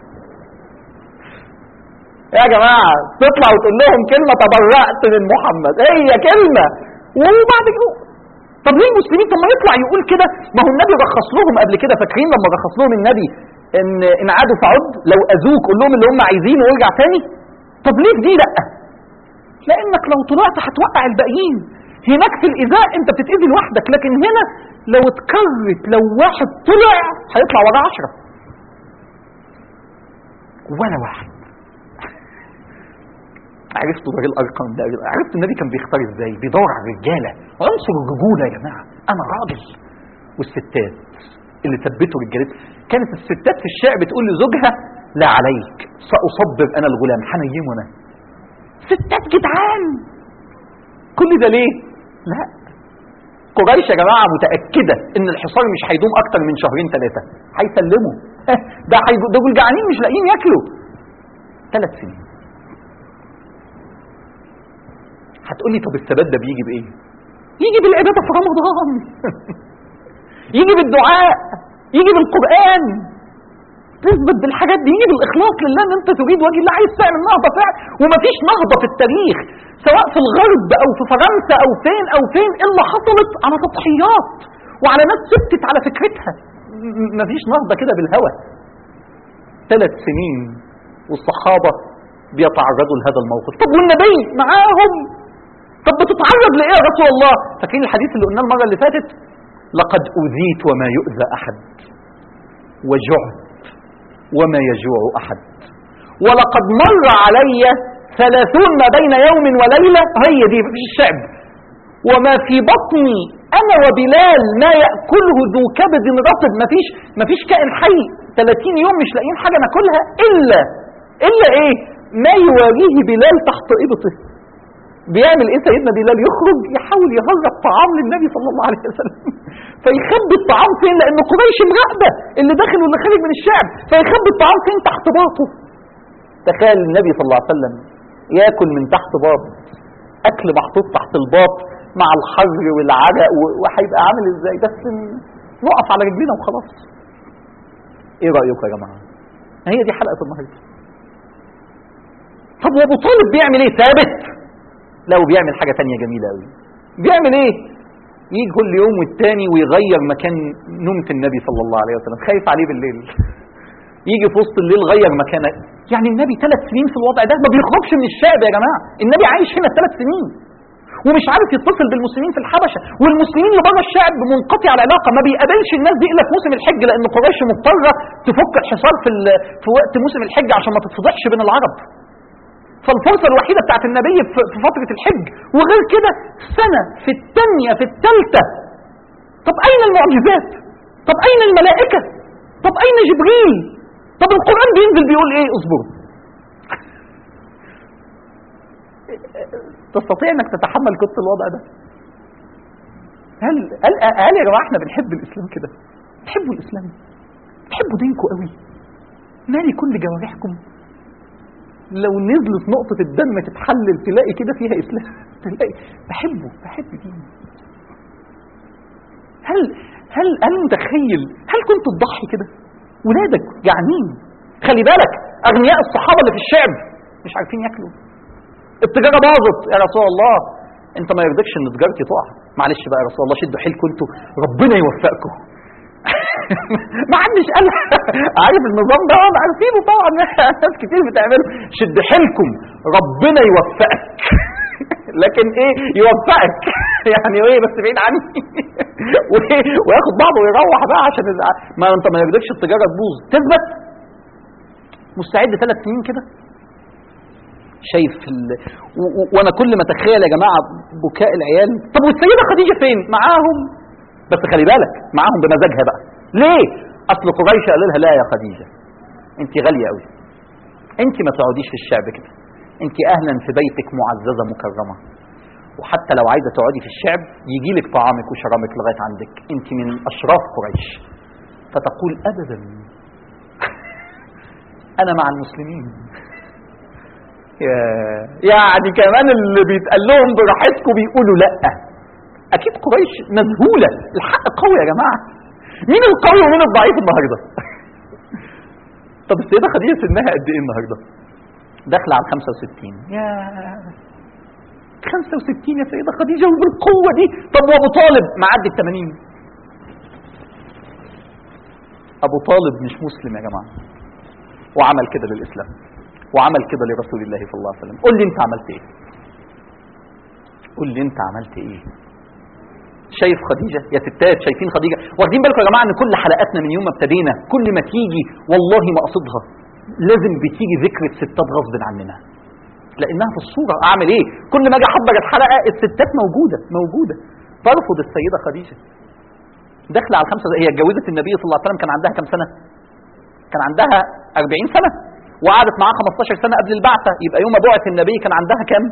Speaker 2: يا جماعه تطلع وتقول لهم كلمه تبرأت من محمد هي كلمه وبعد كده طب ليه المسلمين طب ما يطلع يقول كده ما هو النبي رخص لهم قبل كده فاكرين لما رخص لهم النبي ان ان عادوا فعد لو اذوك قول لهم اللي هم عايزينه وارجع تاني طب ليه في دي لا لانك لو طلعت هتوقع الباقيين هناك في الايذاء انت بتتاذي لوحدك لكن هنا لو اتكرت لو واحد طلع هيطلع وراه عشرة ولا واحد عرفت دور الارقام ده عرفت النبي كان بيختار ازاي بيدور على الرجاله عنصر الرجوله يا جماعه انا راجل والستات اللي ثبتوا رجالتها كانت الستات في الشارع بتقول لزوجها لا عليك ساصبر انا الغلام هنيمه انا ستات جدعان كل ده ليه لا قريش يا جماعه متاكده ان الحصار مش هيدوم اكتر من شهرين ثلاثه هيسلموا ده هيجو دول جعانين مش لاقيين ياكلوا ثلاث سنين هتقولي طب الثبات ده بيجي بايه يجي بالعباده في رمضان يجي بالدعاء يجي بالقران تثبت بالحاجات دي يجي بالاخلاص لله ان انت تريد وجه الله عايز تعمل نهضه فعلا ومفيش نهضه في التاريخ سواء في الغرب او في فرنسا او فين او فين الا حصلت على تضحيات وعلى ناس ثبتت على فكرتها م- مفيش نهضه كده بالهوى ثلاث سنين والصحابه بيتعرضوا لهذا الموقف طب والنبي معاهم طب بتتعرض لايه يا رسول الله فاكرين الحديث اللي قلناه المره اللي فاتت لقد اوذيت وما يؤذى احد وجعت وما يجوع احد ولقد مر علي ثلاثون ما بين يوم وليله هي دي في الشعب وما في بطني انا وبلال ما ياكله ذو كبد رطب ما فيش ما فيش كائن حي 30 يوم مش لاقيين حاجه ناكلها الا الا ايه ما يواريه بلال تحت ابطه بيعمل ايه سيدنا بلال يخرج يحاول يهرب طعام للنبي صلى الله عليه وسلم فيخبي الطعام فين لان قريش مراقبه اللي داخل واللي خارج من الشعب فيخبي الطعام فين تحت باطه تخيل النبي صلى الله عليه وسلم ياكل من تحت باط اكل محطوط تحت الباط مع الحر والعرق و- وهيبقى عامل ازاي بس ن- نقف على رجلينا وخلاص ايه رايكم يا جماعه هي دي حلقه النهارده طب وابو طالب بيعمل ايه ثابت لا وبيعمل حاجه تانية جميله قوي بيعمل ايه يجي كل يوم والتاني ويغير مكان نومة النبي صلى الله عليه وسلم خايف عليه بالليل يجي في وسط الليل غير مكانه يعني النبي ثلاث سنين في الوضع ده ما بيخرجش من الشعب يا جماعه النبي عايش هنا ثلاث سنين ومش عارف يتصل بالمسلمين في الحبشه والمسلمين اللي بره الشعب منقطع العلاقه ما بيقابلش الناس دي الا في موسم الحج لان قريش مضطره تفك الحصار في ال- في وقت موسم الحج عشان ما تتفضحش بين العرب فالفرصه الوحيده بتاعت النبي في في فتره الحج وغير كده سنه في الثانيه في الثالثه طب اين المعجزات طب اين الملائكه طب اين جبريل طب القران بينزل بيقول ايه اصبروا تستطيع انك تتحمل قصه الوضع ده هل هل هل يا جماعه احنا بنحب الاسلام كده بتحبوا الاسلام بتحبوا دينكم قوي مالي كل جوارحكم لو نزلت نقطة الدم تتحلل تلاقي كده فيها إسلام تلاقي بحبه بحب ديني هل هل هل متخيل هل كنت تضحي كده؟ ولادك جعانين خلي بالك أغنياء الصحابة اللي في الشعب مش عارفين ياكلوا التجارة باظت يا رسول الله أنت ما يرضيكش إن تجارتي تقع معلش بقى يا رسول الله شدوا حيلكم انتوا ربنا يوفقكم ما حدش قال عارف النظام ده انا عارفينه طبعا ناس كتير بتعمله شد حيلكم ربنا يوفقك لكن ايه يوفقك يعني ايه بس بعيد عني وايه وياخد بعضه ويروح بقى عشان الع- ما انت ما يرضيكش التجاره تبوظ تثبت مستعد ثلاث سنين كده شايف ال... و... و... وانا كل ما اتخيل يا جماعه بكاء العيال طب والسيده خديجه فين معاهم بس خلي بالك معاهم بمزاجها بقى ليه اصل قريش قال لها لا يا خديجه انت غاليه قوي انت ما تقعديش في الشعب كده انت اهلا في بيتك معززه مكرمه وحتى لو عايزه تقعدي في الشعب يجي لك طعامك وشرابك لغايه عندك انت من اشراف قريش فتقول ابدا انا مع المسلمين يا- يعني كمان اللي بيتقال لهم براحتكم بيقولوا لا اكيد قريش مذهوله الحق قوي يا جماعه مين القوي ومين الضعيف النهارده طب السيده خديجه سنها قد ايه النهارده داخله على 65 يا 65 يا سيده خديجه وبالقوه دي طب وابو طالب معدي ال 80 ابو طالب مش مسلم يا جماعه وعمل كده للاسلام وعمل كده لرسول الله صلى الله عليه وسلم قول لي انت عملت ايه قول لي انت عملت ايه شايف خديجه يا ستات شايفين خديجه واخدين بالكم يا جماعه ان كل حلقاتنا من يوم ما ابتدينا كل ما تيجي والله ما اقصدها لازم بتيجي ذكرى ستات غصب عننا لانها في الصوره اعمل ايه كل ما اجي احضر الحلقه الستات موجوده موجوده ترفض السيده خديجه داخله على الخمسه هي اتجوزت النبي صلى الله عليه وسلم كان عندها كام سنه كان عندها 40 سنه وقعدت معاه 15 سنه قبل البعثه يبقى يوم ما بعث النبي كان عندها كام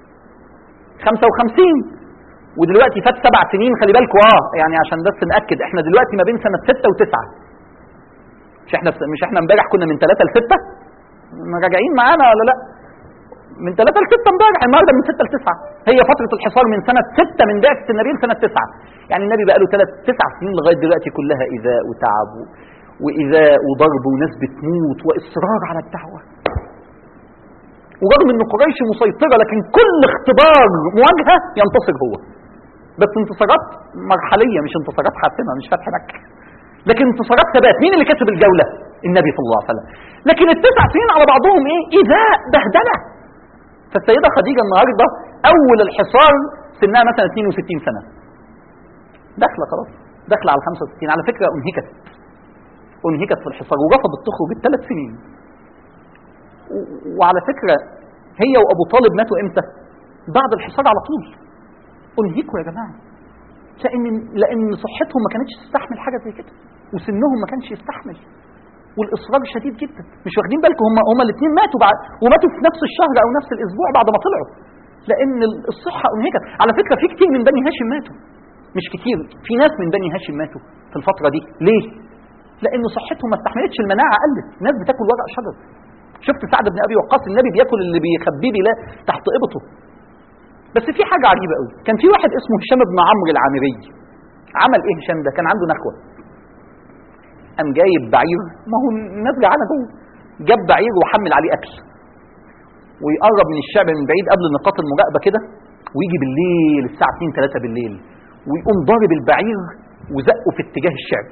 Speaker 2: 55 ودلوقتي فات سبع سنين خلي بالكوا اه يعني عشان بس ناكد احنا دلوقتي ما بين سنه 6 و9 مش احنا مش احنا امبارح كنا من 3 ل 6 راجعين معانا ولا لا من 3 ل 6 امبارح النهارده من 6 ل 9 هي فتره الحصار من سنه 6 من بعثه النبي لسنه 9 يعني النبي بقى له 3 9 سنين لغايه دلوقتي كلها ايذاء وتعب و- وايذاء وضرب وناس بتموت واصرار على الدعوه ورغم ان قريش مسيطره لكن كل اختبار مواجهه ينتصر هو بس انتصارات مرحليه مش انتصارات حاسمه مش فتح مكه لكن انتصارات ثبات مين اللي كسب الجوله النبي صلى الله عليه وسلم لكن التسع سنين على بعضهم ايه ايذاء بهدله فالسيده خديجه النهارده اول الحصار سنها مثلا 62 سنه داخله خلاص داخله على 65 على فكره انهكت انهكت في الحصار ورفضت تخرج الثلاث سنين و- وعلى فكره هي وابو طالب ماتوا امتى بعد الحصار على طول انهكوا يا جماعه لان لان صحتهم ما كانتش تستحمل حاجه زي كده وسنهم ما كانش يستحمل والاصرار شديد جدا مش واخدين بالكم هم هم الاثنين ماتوا بعد وماتوا في نفس الشهر او نفس الاسبوع بعد ما طلعوا لان الصحه انهكت على فكره في كتير من بني هاشم ماتوا مش كتير في ناس من بني هاشم ماتوا في الفتره دي ليه لان صحتهم ما استحملتش المناعه قلت ناس بتاكل ورق شجر شفت سعد بن ابي وقاص النبي بياكل اللي بيخبيه بلا تحت ابطه بس في حاجه عجيبه قوي كان في واحد اسمه هشام بن عمرو العامري عمل ايه هشام ده كان عنده نخوه قام جايب بعير ما هو الناس جعانه جوه جاب بعير وحمل عليه اكل ويقرب من الشعب من بعيد قبل نقاط المراقبه كده ويجي بالليل الساعه 2 3 بالليل ويقوم ضارب البعير وزقه في اتجاه الشعب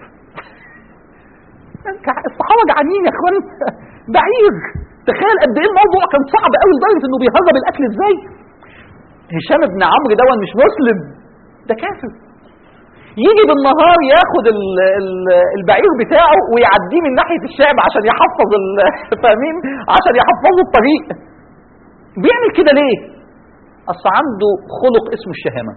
Speaker 2: الصحابه جعانين يا اخوان بعير تخيل قد ايه الموضوع كان صعب قوي لدرجه انه بيهرب الاكل ازاي هشام بن عمرو دون مش مسلم ده كافر يجي بالنهار ياخد ال ال البعير بتاعه ويعديه من ناحيه الشعب عشان يحفظ ال- فاهمين عشان يحفظوا الطريق بيعمل كده ليه اصل عنده خلق اسمه الشهامه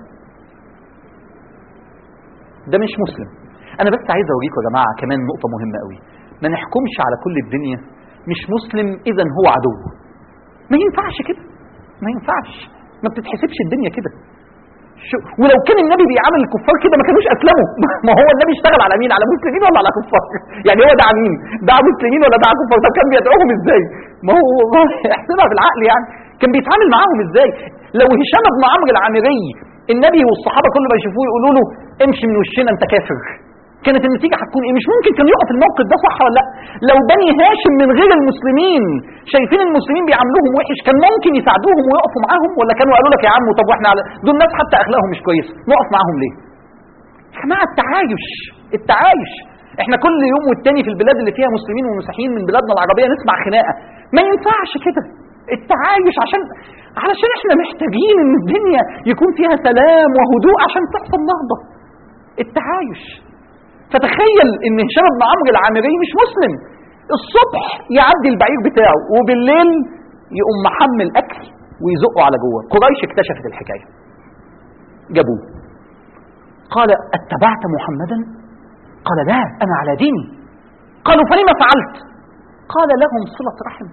Speaker 2: ده مش مسلم انا بس عايز اوريكم يا جماعه كمان نقطه مهمه قوي ما نحكمش على كل الدنيا مش مسلم اذا هو عدو ما ينفعش كده ما ينفعش ما بتتحسبش الدنيا كده شو ولو كان النبي بيعامل الكفار كده ما كانوش اسلموا ما هو النبي اشتغل على مين على مسلمين ولا على كفار يعني هو دعا مين دعا مسلمين ولا دعا كفار طب كان بيدعوهم ازاي ما هو ما هو احسبها بالعقل يعني كان بيتعامل معاهم ازاي لو هشام بن عمرو العامري النبي والصحابه كل ما يشوفوه يقولوا له امشي من وشنا انت كافر كانت النتيجه هتكون ايه مش ممكن كان يقف الموقف ده صح ولا لا لو بني هاشم من غير المسلمين شايفين المسلمين بيعاملوهم وحش كان ممكن يساعدوهم ويقفوا معاهم ولا كانوا قالوا لك يا عم طب واحنا على دول ناس حتى اخلاقهم مش كويسه نقف معاهم ليه يا جماعه التعايش التعايش احنا كل يوم والتاني في البلاد اللي فيها مسلمين ومسيحيين من بلادنا العربيه نسمع خناقه ما ينفعش كده التعايش عشان علشان احنا محتاجين ان الدنيا يكون فيها سلام وهدوء عشان تحصل نهضه التعايش فتخيل ان هشام بن عمرو العامري مش مسلم الصبح يعدي البعير بتاعه وبالليل يقوم محمل اكل ويزقه على جوه قريش اكتشفت الحكايه جابوه قال اتبعت محمدا قال لا انا على ديني قالوا فلما فعلت قال لهم صله رحم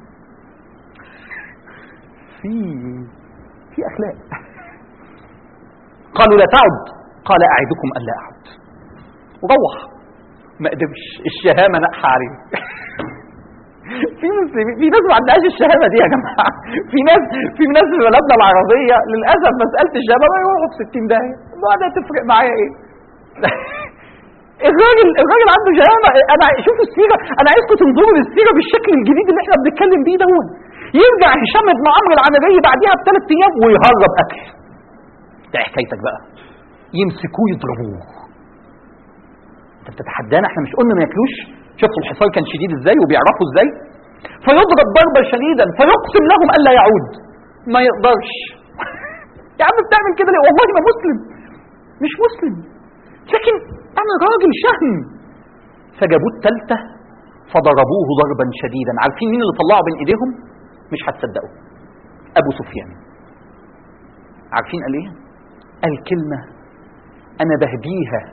Speaker 2: في في اخلاق قالوا لا تعد قال اعدكم الا اعد وروح ما قدرش الشهامه نقحه عليه في مسلمين في ناس ما عندهاش الشهامه دي يا جماعه في ناس في ناس في بلدنا العربيه للاسف مساله الشهامه ما يروحوا في 60 داهيه ما ده تفرق معايا ايه الراجل الراجل عنده شهامه انا شوفوا السيره انا عايزكم تنظروا للسيره بالشكل الجديد اللي احنا بنتكلم بيه دون يرجع هشام بن عمرو العمري بعديها بثلاث ايام ويهرب اكل ده حكايتك بقى يمسكوه يضربوه انت بتتحدانا احنا مش قلنا ما ياكلوش شفتوا الحصار كان شديد ازاي وبيعرفوا ازاي فيضرب ضربا شديدا فيقسم لهم الا يعود ما يقدرش يا عم بتعمل كده ليه والله ما مسلم مش مسلم لكن انا راجل شهم فجابوه التالتة فضربوه ضربا شديدا عارفين مين اللي طلعه بين ايديهم مش هتصدقوا ابو سفيان عارفين قال ايه قال كلمة انا بهديها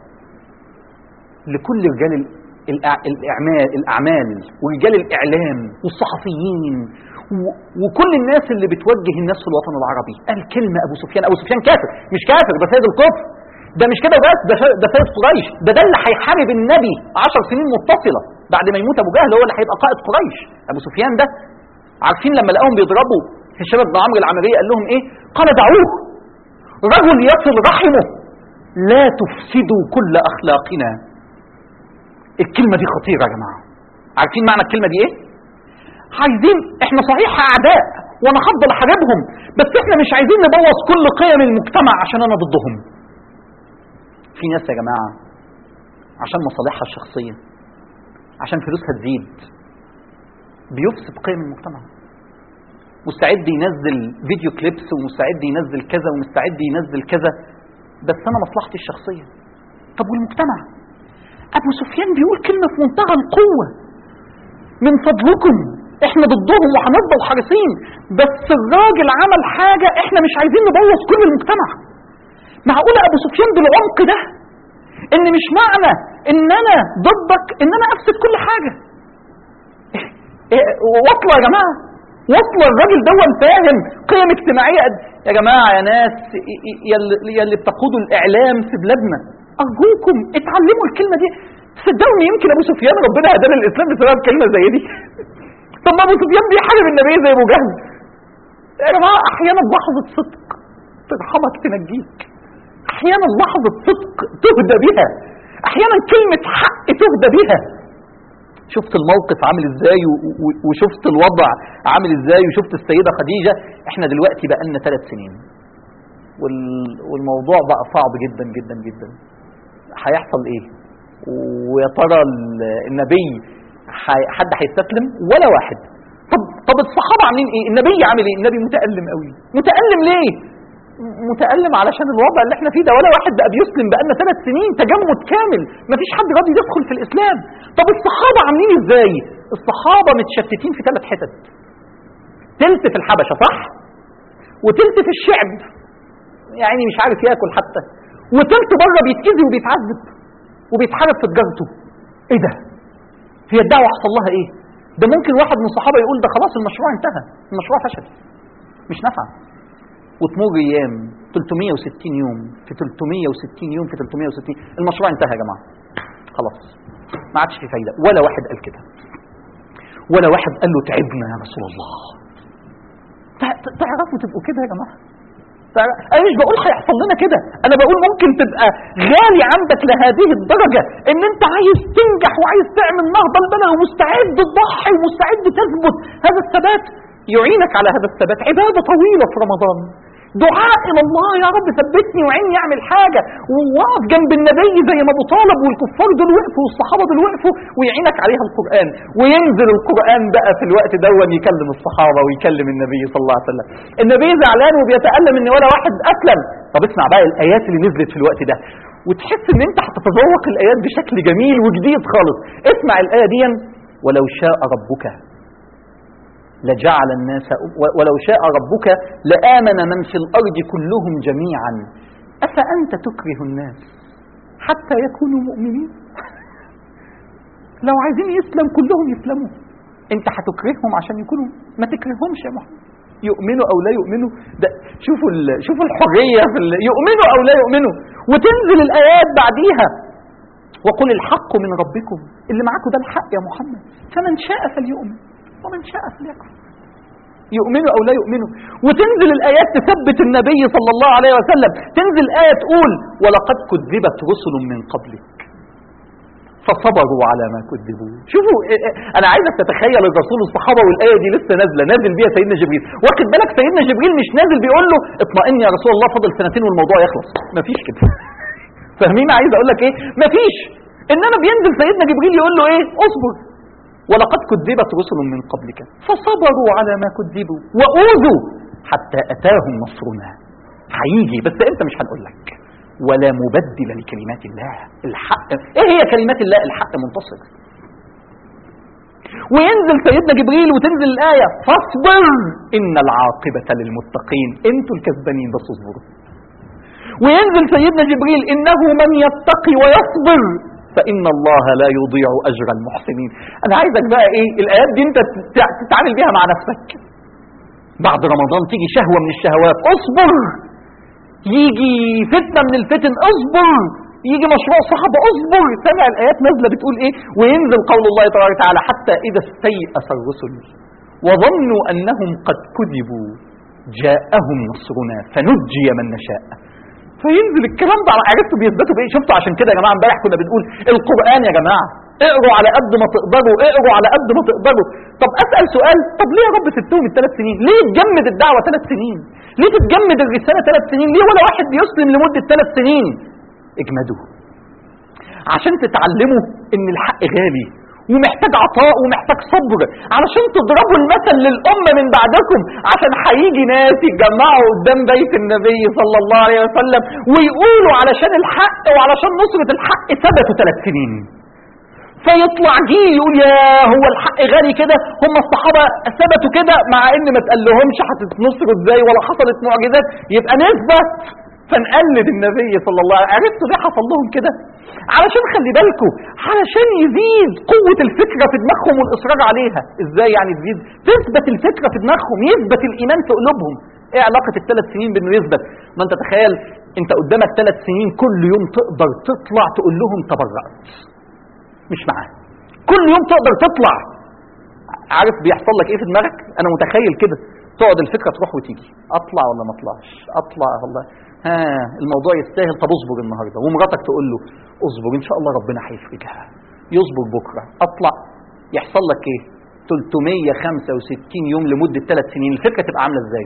Speaker 2: لكل رجال الأع- الاعمال الاعمال ورجال الاعلام والصحفيين و- وكل الناس اللي بتوجه الناس في الوطن العربي قال كلمة ابو سفيان ابو سفيان كافر مش كافر ده سيد الكفر ده مش كده بس ده ش- ده سيد قريش ده ده اللي هيحارب النبي عشر سنين متصلة بعد ما يموت ابو جهل هو اللي هيبقى قائد قريش ابو سفيان ده عارفين لما لقاهم بيضربوا هشام بن عمرو العمري قال لهم ايه قال دعوه رجل يصل رحمه لا تفسدوا كل اخلاقنا الكلمه دي خطيره يا جماعه عارفين معنى الكلمه دي ايه عايزين احنا صحيح اعداء وانا هفضل احاربهم بس احنا مش عايزين نبوظ كل قيم المجتمع عشان انا ضدهم في ناس يا جماعه عشان مصالحها الشخصيه عشان فلوسها تزيد بيفسد قيم المجتمع مستعد ينزل فيديو كليبس ومستعد ينزل كذا ومستعد ينزل كذا بس انا مصلحتي الشخصيه طب والمجتمع ابو سفيان بيقول كلمه في منتهى القوه من فضلكم احنا ضدهم وهنفضل حريصين بس الراجل عمل حاجه احنا مش عايزين نبوظ كل المجتمع معقوله ابو سفيان بالعمق ده ان مش معنى ان انا ضدك ان انا افسد كل حاجه إيه، واصله يا جماعه واصله الراجل ده فاهم قيم اجتماعيه قد يا جماعه يا ناس ي- ي- يا اللي- يا اللي بتقودوا الاعلام في بلادنا ارجوكم اتعلموا الكلمه دي تصدقوا يمكن ابو سفيان ربنا هدانا الاسلام بسبب كلمه زي دي طب ما ابو سفيان بيحارب النبي زي ابو جهل يا جماعه احيانا لحظه صدق ترحمك تنجيك احيانا لحظه صدق تهدى بها احيانا كلمه حق تهدى بها شفت الموقف عامل ازاي و- و- وشفت الوضع عامل ازاي وشفت السيدة خديجة احنا دلوقتي بقى لنا ثلاث سنين وال- والموضوع بقى صعب جدا جدا جدا هيحصل ايه ويا ترى ال- النبي حي- حد هيستسلم ولا واحد طب طب الصحابة عاملين ايه النبي عامل ايه النبي متألم قوي متألم ليه متألم علشان الوضع اللي احنا فيه ده ولا واحد بقى بيسلم بقالنا ثلاث سنين تجمد كامل مفيش حد راضي يدخل في الإسلام طب الصحابة عاملين ازاي الصحابة متشتتين في ثلاث حتت تلت في الحبشة صح وتلت في الشعب يعني مش عارف ياكل حتى وتلت بره بيتأذي وبيتعذب وبيتحارب في تجارته ايه ده هي الدعوة حصل لها ايه ده ممكن واحد من الصحابة يقول ده خلاص المشروع انتهى المشروع فشل مش نافع وتمر ايام 360 يوم في 360 يوم في 360 المشروع انتهى يا جماعه خلاص ما عادش في فايده ولا واحد قال كده ولا واحد قال له تعبنا يا رسول الله تع- ت- تعرفوا تبقوا كده يا جماعه تعرف- انا مش بقول هيحصل لنا كده انا بقول ممكن تبقى غالي عندك لهذه الدرجه ان انت عايز تنجح وعايز تعمل نهضه البلد ومستعد تضحي ومستعد تثبت هذا الثبات يعينك على هذا الثبات عباده طويله في رمضان دعاء الى الله يا رب ثبتني وعيني اعمل حاجه ووقف جنب النبي زي ما ابو طالب والكفار دول وقفوا والصحابه دول وقفوا ويعينك عليها القران وينزل القران بقى في الوقت دون يكلم الصحابه ويكلم النبي صلى الله عليه وسلم النبي زعلان وبيتالم ان ولا واحد اسلم طب اسمع بقى الايات اللي نزلت في الوقت ده وتحس ان انت هتتذوق الايات بشكل جميل وجديد خالص اسمع الايه دي ولو شاء ربك لجعل الناس ولو شاء ربك لآمن من في الأرض كلهم جميعا أفأنت تكره الناس حتى يكونوا مؤمنين لو عايزين يسلم كلهم يسلموا انت هتكرههم عشان يكونوا ما تكرههمش يا محمد يؤمنوا او لا يؤمنوا ده شوفوا ال... شوفوا الحريه في ال... يؤمنوا او لا يؤمنوا وتنزل الايات بعديها وقل الحق من ربكم اللي معاكم ده الحق يا محمد فمن شاء فليؤمن ومن شاء فليكفر يؤمنوا او لا يؤمنوا وتنزل الايات تثبت النبي صلى الله عليه وسلم تنزل ايه تقول ولقد كذبت رسل من قبلك فصبروا على ما كذبوا شوفوا إيه إيه انا عايزك تتخيل الرسول والصحابه والايه دي لسه نازله نازل بيها سيدنا جبريل واخد بالك سيدنا جبريل مش نازل بيقول له اطمئن يا رسول الله فاضل سنتين والموضوع يخلص مفيش كده فاهمين عايز اقول لك ايه مفيش انما بينزل سيدنا جبريل يقول له ايه اصبر ولقد كذبت رسل من قبلك فصبروا على ما كذبوا واوذوا حتى اتاهم نصرنا هيجي بس انت مش هنقول لك ولا مبدل لكلمات الله الحق ايه هي كلمات الله الحق منتصر وينزل سيدنا جبريل وتنزل الآية فاصبر إن العاقبة للمتقين انتوا الكسبانين بس اصبروا وينزل سيدنا جبريل إنه من يتقي ويصبر فإن الله لا يضيع أجر المحسنين أنا عايزك بقى إيه الآيات دي أنت تتع- تتعامل بيها مع نفسك بعد رمضان تيجي شهوة من الشهوات اصبر يجي فتنة من الفتن اصبر يجي مشروع صعب اصبر سمع الآيات نازلة بتقول إيه وينزل قول الله تبارك وتعالى حتى إذا استيأس الرسل وظنوا أنهم قد كذبوا جاءهم نصرنا فنجي من نشاء فينزل الكلام ده على عرفتوا بيثبتوا بايه شفتوا عشان كده يا جماعه امبارح كنا بنقول القران يا جماعه اقروا على قد ما تقدروا اقروا على قد ما تقدروا طب اسال سؤال طب ليه يا رب سبتهم الثلاث سنين ليه تجمد الدعوه ثلاث سنين ليه تتجمد الرساله ثلاث سنين ليه ولا واحد بيسلم لمده ثلاث سنين اجمدوا عشان تتعلموا ان الحق غالي ومحتاج عطاء ومحتاج صبر علشان تضربوا المثل للأمة من بعدكم عشان هيجي ناس يتجمعوا قدام بيت النبي صلى الله عليه وسلم ويقولوا علشان الحق وعلشان نصرة الحق ثبتوا ثلاث سنين فيطلع جيل يقول يا هو الحق غالي كده هم الصحابة ثبتوا كده مع ان ما تقلهمش هتتنصروا ازاي ولا حصلت معجزات يبقى نثبت فنقلد النبي صلى الله عليه وسلم عرفتوا ليه حصل لهم كده علشان خلي بالكم علشان يزيد قوة الفكرة في دماغهم والإصرار عليها ازاي يعني تزيد تثبت الفكرة في دماغهم يثبت الإيمان في قلوبهم ايه علاقة الثلاث سنين بانه يثبت ما انت تخيل انت قدامك ثلاث سنين كل يوم تقدر تطلع تقول لهم تبرأت مش معاه كل يوم تقدر تطلع عارف بيحصل لك ايه في دماغك انا متخيل كده تقعد الفكره تروح وتيجي اطلع ولا ما اطلعش اطلع والله ها الموضوع يستاهل طب اصبر النهارده ومراتك تقول له اصبر ان شاء الله ربنا هيفرجها يصبر بكره اطلع يحصل لك ايه 365 يوم لمده ثلاث سنين الفكره تبقى عامله ازاي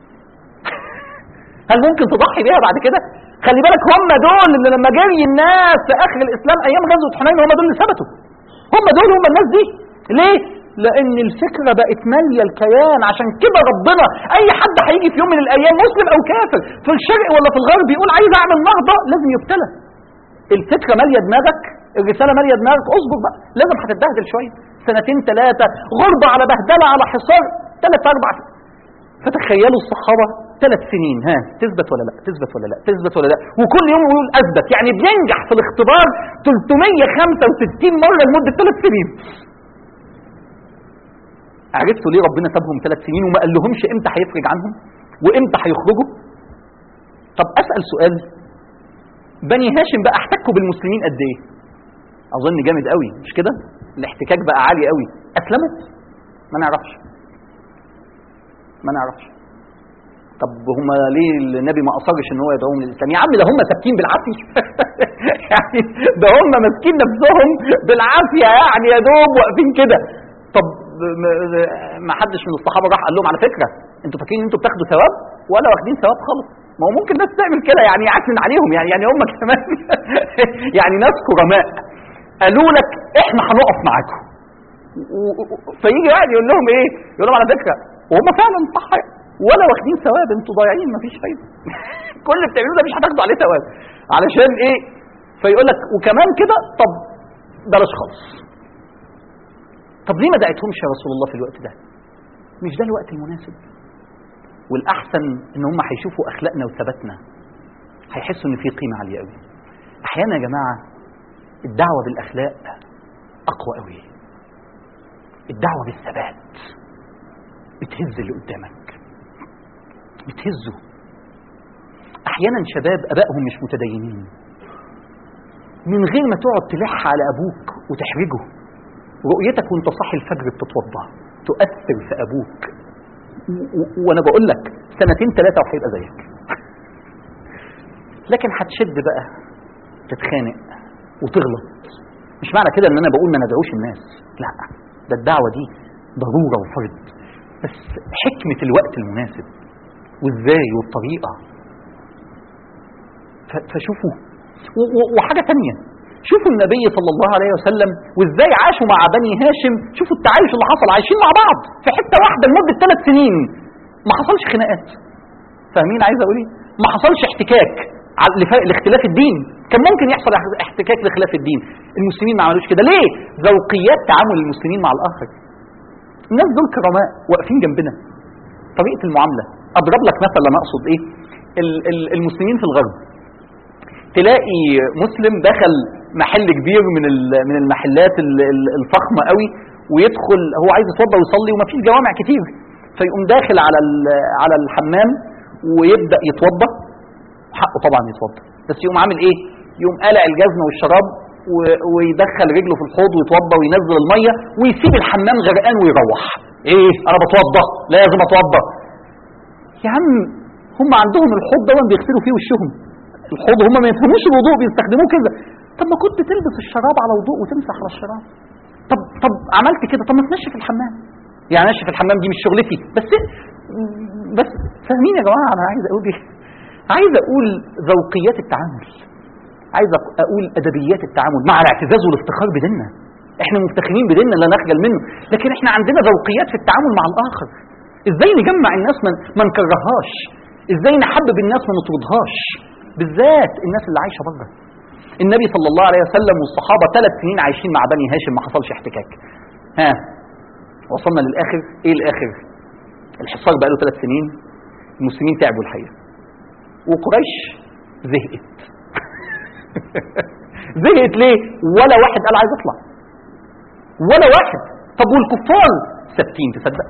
Speaker 2: هل ممكن تضحي بيها بعد كده خلي بالك هم دول اللي لما جري الناس في اخر الاسلام ايام غزوه حنين هم دول اللي ثبتوا هم دول هم الناس دي ليه لان الفكره بقت ماليه الكيان عشان كده ربنا اي حد هيجي في يوم من الايام مسلم او كافر في الشرق ولا في الغرب يقول عايز اعمل نهضه لازم يبتلى الفكره ماليه دماغك الرساله ماليه دماغك اصبر بقى لازم هتتبهدل شويه سنتين ثلاثه غربه على بهدله على حصار ثلاث اربع فتخيلوا الصحابه ثلاث سنين ها تثبت ولا لا تثبت ولا لا تثبت ولا لا وكل يوم يقول اثبت يعني بينجح في الاختبار 365 مره لمده ثلاث سنين عرفتوا ليه ربنا سابهم ثلاث سنين وما قال لهمش امتى هيفرج عنهم وامتى هيخرجوا طب اسال سؤال بني هاشم بقى احتكوا بالمسلمين قد ايه اظن جامد قوي مش كده الاحتكاك بقى عالي قوي اسلموا ما نعرفش ما نعرفش طب هم ليه النبي ما اصرش ان هو يدعوهم للاسلام يا عم ده هم ثابتين بالعافيه يعني ده هم ماسكين نفسهم بالعافيه يعني يا دوب واقفين كده طب ما حدش من الصحابه راح قال لهم على فكره انتوا فاكرين ان انتوا بتاخدوا ثواب ولا واخدين ثواب خالص ما هو ممكن ناس تعمل كده يعني يعكنن عليهم يعني يعني هم كمان يعني ناس كرماء قالوا لك احنا هنقف معاكم فيجي واحد يقول لهم ايه يقول لهم على فكره وهم فعلا صح ولا واخدين ثواب انتوا ضايعين مفيش فايده كل اللي بتعملوه ده مش هتاخدوا عليه ثواب علشان ايه فيقول لك وكمان كده طب بلاش خالص طب ليه ما دعيتهمش يا رسول الله في الوقت ده مش ده الوقت المناسب والاحسن ان هم هيشوفوا اخلاقنا وثباتنا هيحسوا ان في قيمه عاليه قوي احيانا يا جماعه الدعوه بالاخلاق اقوى قوي الدعوه بالثبات بتهز اللي قدامك بتهزه احيانا شباب ابائهم مش متدينين من غير ما تقعد تلح على ابوك وتحرجه رؤيتك وانت صاحي الفجر بتتوضا تؤثر في ابوك وانا بقول لك سنتين ثلاثه وهيبقى زيك لكن هتشد بقى تتخانق وتغلط مش معنى كده ان انا بقول ما ندعوش الناس لا ده الدعوه دي ضروره وفرض بس حكمه الوقت المناسب وازاي والطريقه فشوفوا وحاجه تانية شوفوا النبي صلى الله عليه وسلم وازاي عاشوا مع بني هاشم شوفوا التعايش اللي حصل عايشين مع بعض في حته واحده لمده ثلاث سنين ما حصلش خناقات فاهمين عايز اقول ايه ما حصلش احتكاك على لف- لاختلاف الدين كان ممكن يحصل اح- احتكاك لاختلاف الدين المسلمين ما عملوش كده ليه ذوقيات تعامل المسلمين مع الاخر الناس دول كرماء واقفين جنبنا طريقه المعامله اضرب لك مثل انا اقصد ايه ال- ال- المسلمين في الغرب تلاقي مسلم دخل محل كبير من ال- من المحلات ال- ال- الفخمه قوي ويدخل هو عايز يتوضى ويصلي ومفيش جوامع كتير فيقوم داخل على ال- على الحمام ويبدا يتوضى حقه طبعا يتوضى بس يقوم عامل ايه يقوم قالع الجزمه والشراب و- ويدخل رجله في الحوض ويتوضى وينزل الميه ويسيب الحمام غرقان ويروح ايه انا بتوضى لازم اتوضى يا عم هم عندهم الحوض ده بيغسلوا فيه وشهم الحوض هم ما يفهموش الوضوء بيستخدموه كده طب ما كنت تلبس الشراب على وضوء وتمسح على الشراب طب طب عملت كده طب ما تنشف الحمام يعني نشف الحمام دي مش شغلتي بس بس فاهمين يا جماعه انا عايز اقول ايه عايز اقول ذوقيات التعامل عايز أق- اقول ادبيات التعامل مع الاعتزاز والافتخار بديننا احنا مفتخرين بديننا لا نخجل منه لكن احنا عندنا ذوقيات في التعامل مع الاخر ازاي نجمع الناس من ما نكرهاش ازاي نحبب الناس ما نطردهاش بالذات الناس اللي عايشه بره النبي صلى الله عليه وسلم والصحابه ثلاث سنين عايشين مع بني هاشم ما حصلش احتكاك ها وصلنا للاخر ايه الاخر الحصار بقى له ثلاث سنين المسلمين تعبوا الحقيقه وقريش زهقت زهقت ليه ولا واحد قال عايز اطلع ولا واحد طب والكفار ثابتين تصدق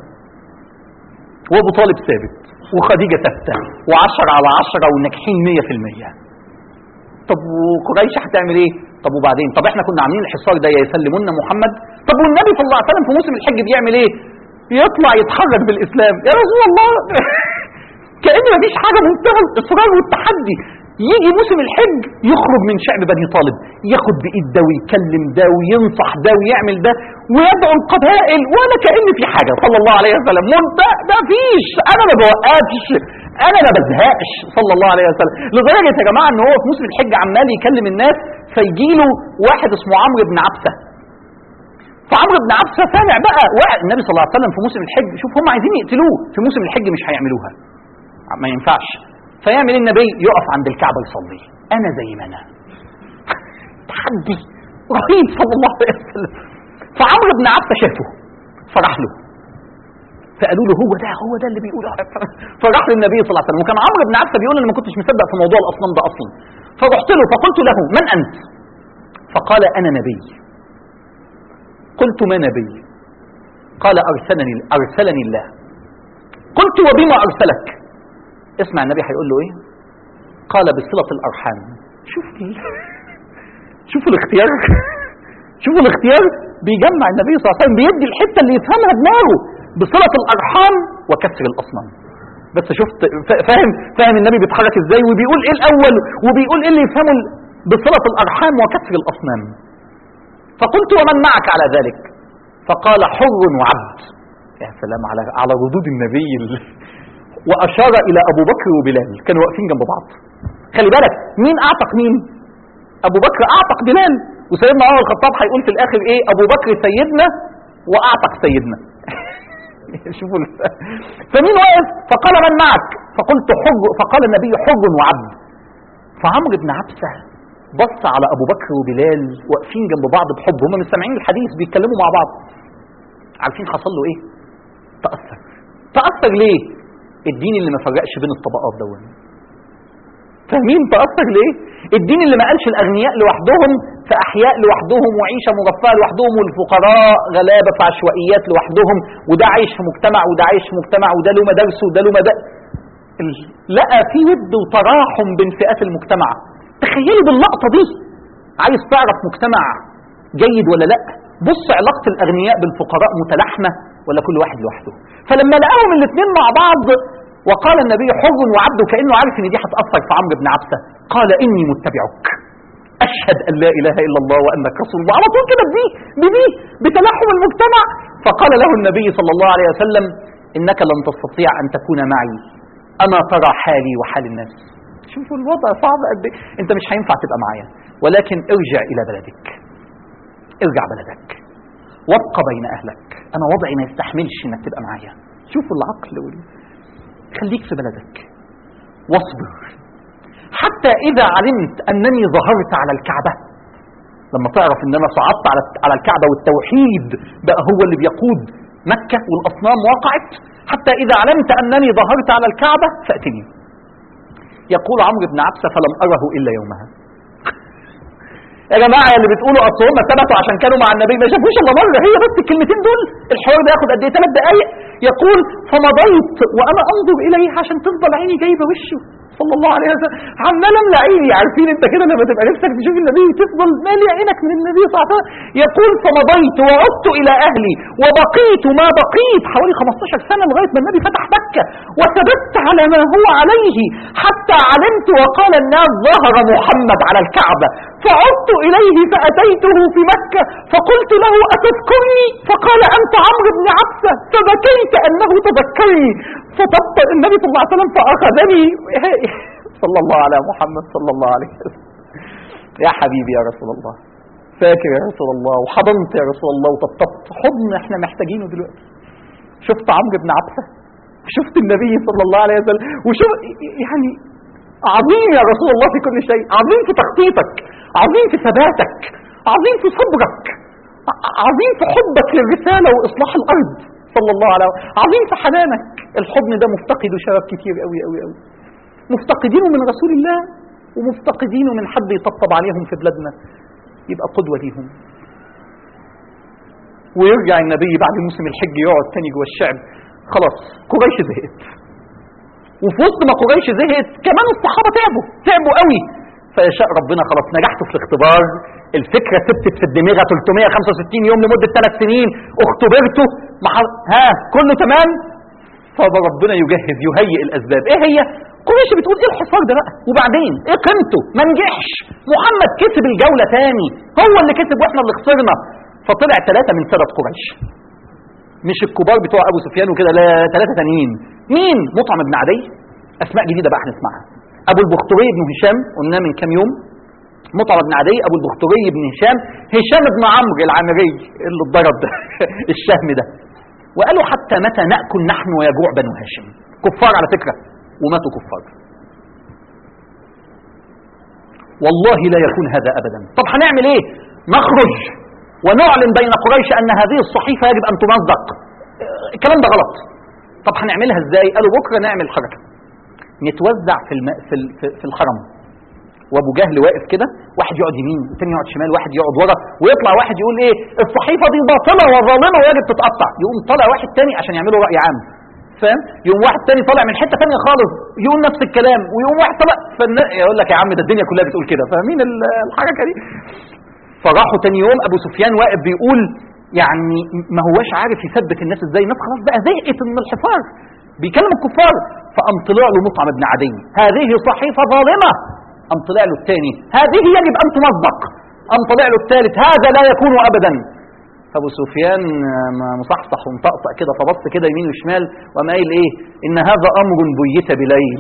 Speaker 2: وابو طالب ثابت وخديجه ثابته وعشرة على عشرة وناجحين 100% طب وقريش هتعمل ايه طب وبعدين طب احنا كنا عاملين الحصار ده يا يسلموا لنا محمد طب والنبي صلى الله عليه وسلم في موسم الحج بيعمل ايه يطلع يتحرك بالاسلام يا رسول الله كأن مفيش حاجه منتهى الاصرار والتحدي يجي موسم الحج يخرج من شعب بني طالب ياخد بايد ده ويكلم ده وينصح ده ويعمل ده ويدعو القبائل ولا كأن في حاجه صلى الله عليه وسلم منتهى ده فيش انا ما بوقفش انا ما بزهقش صلى الله عليه وسلم لدرجه يا جماعه ان هو في موسم الحج عمال يكلم الناس فيجي له واحد اسمه عمرو بن عبسه فعمرو بن عبسه سامع بقى واحد النبي صلى الله عليه وسلم في موسم الحج شوف هم عايزين يقتلوه في موسم الحج مش هيعملوها ما ينفعش فيعمل إيه النبي يقف عند الكعبه يصلي انا زي ما انا تحدي رهيب صلى الله عليه وسلم فعمرو بن عبسه شافه فراح له فقالوا له هو ده هو ده اللي بيقول فراح للنبي صلى الله عليه وسلم وكان عمرو بن عبسه بيقول انا ما كنتش مصدق في موضوع الاصنام ده اصلا فرحت له فقلت له من انت فقال انا نبي قلت ما نبي قال ارسلني ارسلني الله قلت وبما ارسلك اسمع النبي هيقول له ايه قال بصله الارحام شوف ال- شوفوا الاختيار شوفوا الاختيار بيجمع النبي صلى الله عليه وسلم بيدي الحته اللي يفهمها دماغه بصله الارحام وكسر الاصنام بس شفت فا- فاهم فاهم النبي بيتحرك ازاي وبيقول ايه الاول وبيقول ايه اللي يفهمه ال- بصله الارحام وكسر الاصنام فقلت ومن معك على ذلك فقال حر وعبد يا سلام على على ردود النبي ال- واشار الى ابو بكر وبلال كانوا واقفين جنب بعض خلي بالك مين اعتق مين ابو بكر اعتق بلال وسيدنا عمر الخطاب هيقول في الاخر ايه ابو بكر سيدنا واعتق سيدنا شوفوا ال- فمين واقف فقال من معك فقلت حر فقال النبي حر وعبد فعمرو بن عبسه بص على ابو بكر وبلال واقفين جنب بعض بحب هم مش سامعين الحديث بيتكلموا مع بعض عارفين حصل له ايه تاثر تاثر ليه الدين اللي ما فرقش بين الطبقات دول فاهمين تاثر ليه الدين اللي ما قالش الاغنياء لوحدهم في احياء لوحدهم وعيشه مرفهه لوحدهم والفقراء غلابه في عشوائيات لوحدهم وده عايش في مجتمع وده عايش في مجتمع وده له مدارسه وده له مدارس لقى في ود وتراحم بين فئات المجتمع تخيلوا باللقطه دي عايز تعرف مجتمع جيد ولا لا بص علاقه الاغنياء بالفقراء متلاحمه ولا كل واحد لوحده فلما لقاهم الاثنين مع بعض وقال النبي حر وعبد كانه عارف ان دي هتاثر في عمرو بن عبسه قال اني متبعك اشهد ان لا اله الا الله وانك رسول الله على طول كده بدي بدي بتلاحم المجتمع فقال له النبي صلى الله عليه وسلم انك لن تستطيع ان تكون معي اما ترى حالي وحال الناس شوفوا الوضع صعب قد ايه انت مش هينفع تبقى معايا ولكن ارجع إلى بلدك ارجع بلدك وابقى بين أهلك أنا وضعي ما يستحملش إنك تبقى معايا شوف العقل وال... خليك في بلدك واصبر حتى إذا علمت أنني ظهرت على الكعبة لما تعرف ان انا صعدت على على الكعبه والتوحيد بقى هو اللي بيقود مكه والاصنام وقعت حتى اذا علمت انني ظهرت على الكعبه فاتني يقول عمرو بن عبسه فلم اره الا يومها يا جماعه اللي بتقولوا اصل هم ثبتوا عشان كانوا مع النبي ما شافوش الا مره هي بس الكلمتين دول الحوار ده ياخد قد ايه ثلاث دقائق يقول فمضيت وانا انظر اليه عشان تفضل عيني جايبه وشه صلى الله عليه وسلم عمال املى عيني عارفين انت كده لما تبقى نفسك تشوف النبي تفضل مالي عينك من النبي صلى الله عليه وسلم يقول فمضيت وعدت الى اهلي وبقيت ما بقيت حوالي 15 سنه لغايه ما النبي فتح مكه وثبت على ما هو عليه حتى علمت وقال الناس ظهر محمد على الكعبه فعدت اليه فاتيته في مكه فقلت له اتذكرني فقال انت عمرو بن عبسه فبكيت انه تذكرني فطبطب النبي صلى الله عليه وسلم فاخذني صلى الله على محمد صلى الله عليه وسلم يا حبيبي يا رسول الله فاكر يا رسول الله وحضنت يا رسول الله وطبطبت حضن احنا محتاجينه دلوقتي شفت عمرو بن عبسه شفت النبي صلى الله عليه وسلم وشوف يعني عظيم يا رسول الله في كل شيء عظيم في تخطيطك عظيم في ثباتك عظيم في صبرك عظيم في حبك للرسالة وإصلاح الأرض صلى الله عليه وسلم عظيم في حنانك الحضن ده مفتقد شباب كتير قوي قوي قوي مفتقدينه من رسول الله ومفتقدينه من حد يطبطب عليهم في بلادنا يبقى قدوة ليهم ويرجع النبي بعد موسم الحج يقعد تاني جوه الشعب خلاص قريش زهقت وفي وسط ما قريش زهقت كمان الصحابه تعبوا تعبوا قوي فيشاء ربنا خلاص نجحتوا في الاختبار الفكره ثبتت في الدماغ 365 يوم لمده ثلاث سنين اختبرتوا مح... ها كله تمام فربنا يجهز يهيئ الاسباب ايه هي قريش بتقول ايه الحصار ده بقى وبعدين ايه قيمته ما نجحش محمد كسب الجوله تاني هو اللي كسب واحنا اللي خسرنا فطلع ثلاثه من سادة قريش مش الكبار بتوع ابو سفيان وكده لا ثلاثه تانيين مين مطعم بن عدي اسماء جديده بقى هنسمعها ابو البختري بن هشام قلنا من كام يوم مطعم بن عدي ابو البختري بن هشام هشام بن عمرو العامري اللي اتضرب ده الشهم ده وقالوا حتى متى ناكل نحن ويجوع بنو هاشم كفار على فكره وماتوا كفار والله لا يكون هذا ابدا طب هنعمل ايه نخرج ونعلن بين قريش ان هذه الصحيفه يجب ان تمزق الكلام ده غلط طب هنعملها ازاي قالوا بكره نعمل حركه نتوزع في الم... في, ال... في, في الحرم وابو جهل واقف كده واحد يقعد يمين والتاني يقعد شمال واحد يقعد ورا ويطلع واحد يقول ايه الصحيفه دي باطله وظالمه ويجب تتقطع يقوم طالع واحد تاني عشان يعملوا راي عام فاهم يقوم واحد تاني طالع من حته تانية خالص يقول نفس الكلام ويقوم واحد طالع فالن... يقول لك يا عم ده الدنيا كلها بتقول كده فاهمين الحركه دي فراحوا تاني يوم ابو سفيان واقف بيقول يعني ما هواش عارف يثبت الناس ازاي الناس خلاص بقى زهقت من الحصار بيكلم الكفار فقام طلع له مطعم بن عدي هذه صحيفه ظالمه قام طلع له الثاني هذه يجب ان تمزق قام طلع له الثالث هذا لا يكون ابدا ابو سفيان مصحصح ومطقطق كده فبص كده يمين وشمال وقام قايل ايه ان هذا امر بيت بليل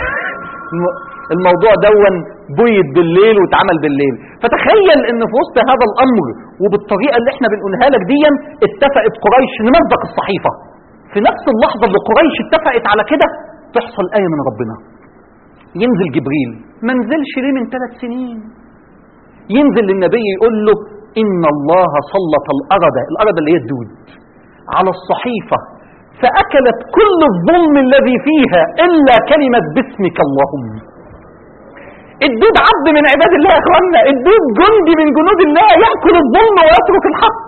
Speaker 2: الموضوع دون بيت بالليل واتعمل بالليل فتخيل ان في وسط هذا الامر وبالطريقه اللي احنا بنقولها لك دي اتفقت قريش نمزق الصحيفه في نفس اللحظه اللي قريش اتفقت على كده تحصل ايه من ربنا ينزل جبريل ما نزلش ليه من ثلاث سنين ينزل للنبي يقول له ان الله سلط الارض الارض اللي هي الدود على الصحيفه فاكلت كل الظلم الذي فيها الا كلمه باسمك اللهم الدود عبد من عباد الله يا اخوانا الدود جندي من جنود الله ياكل الظلم ويترك الحق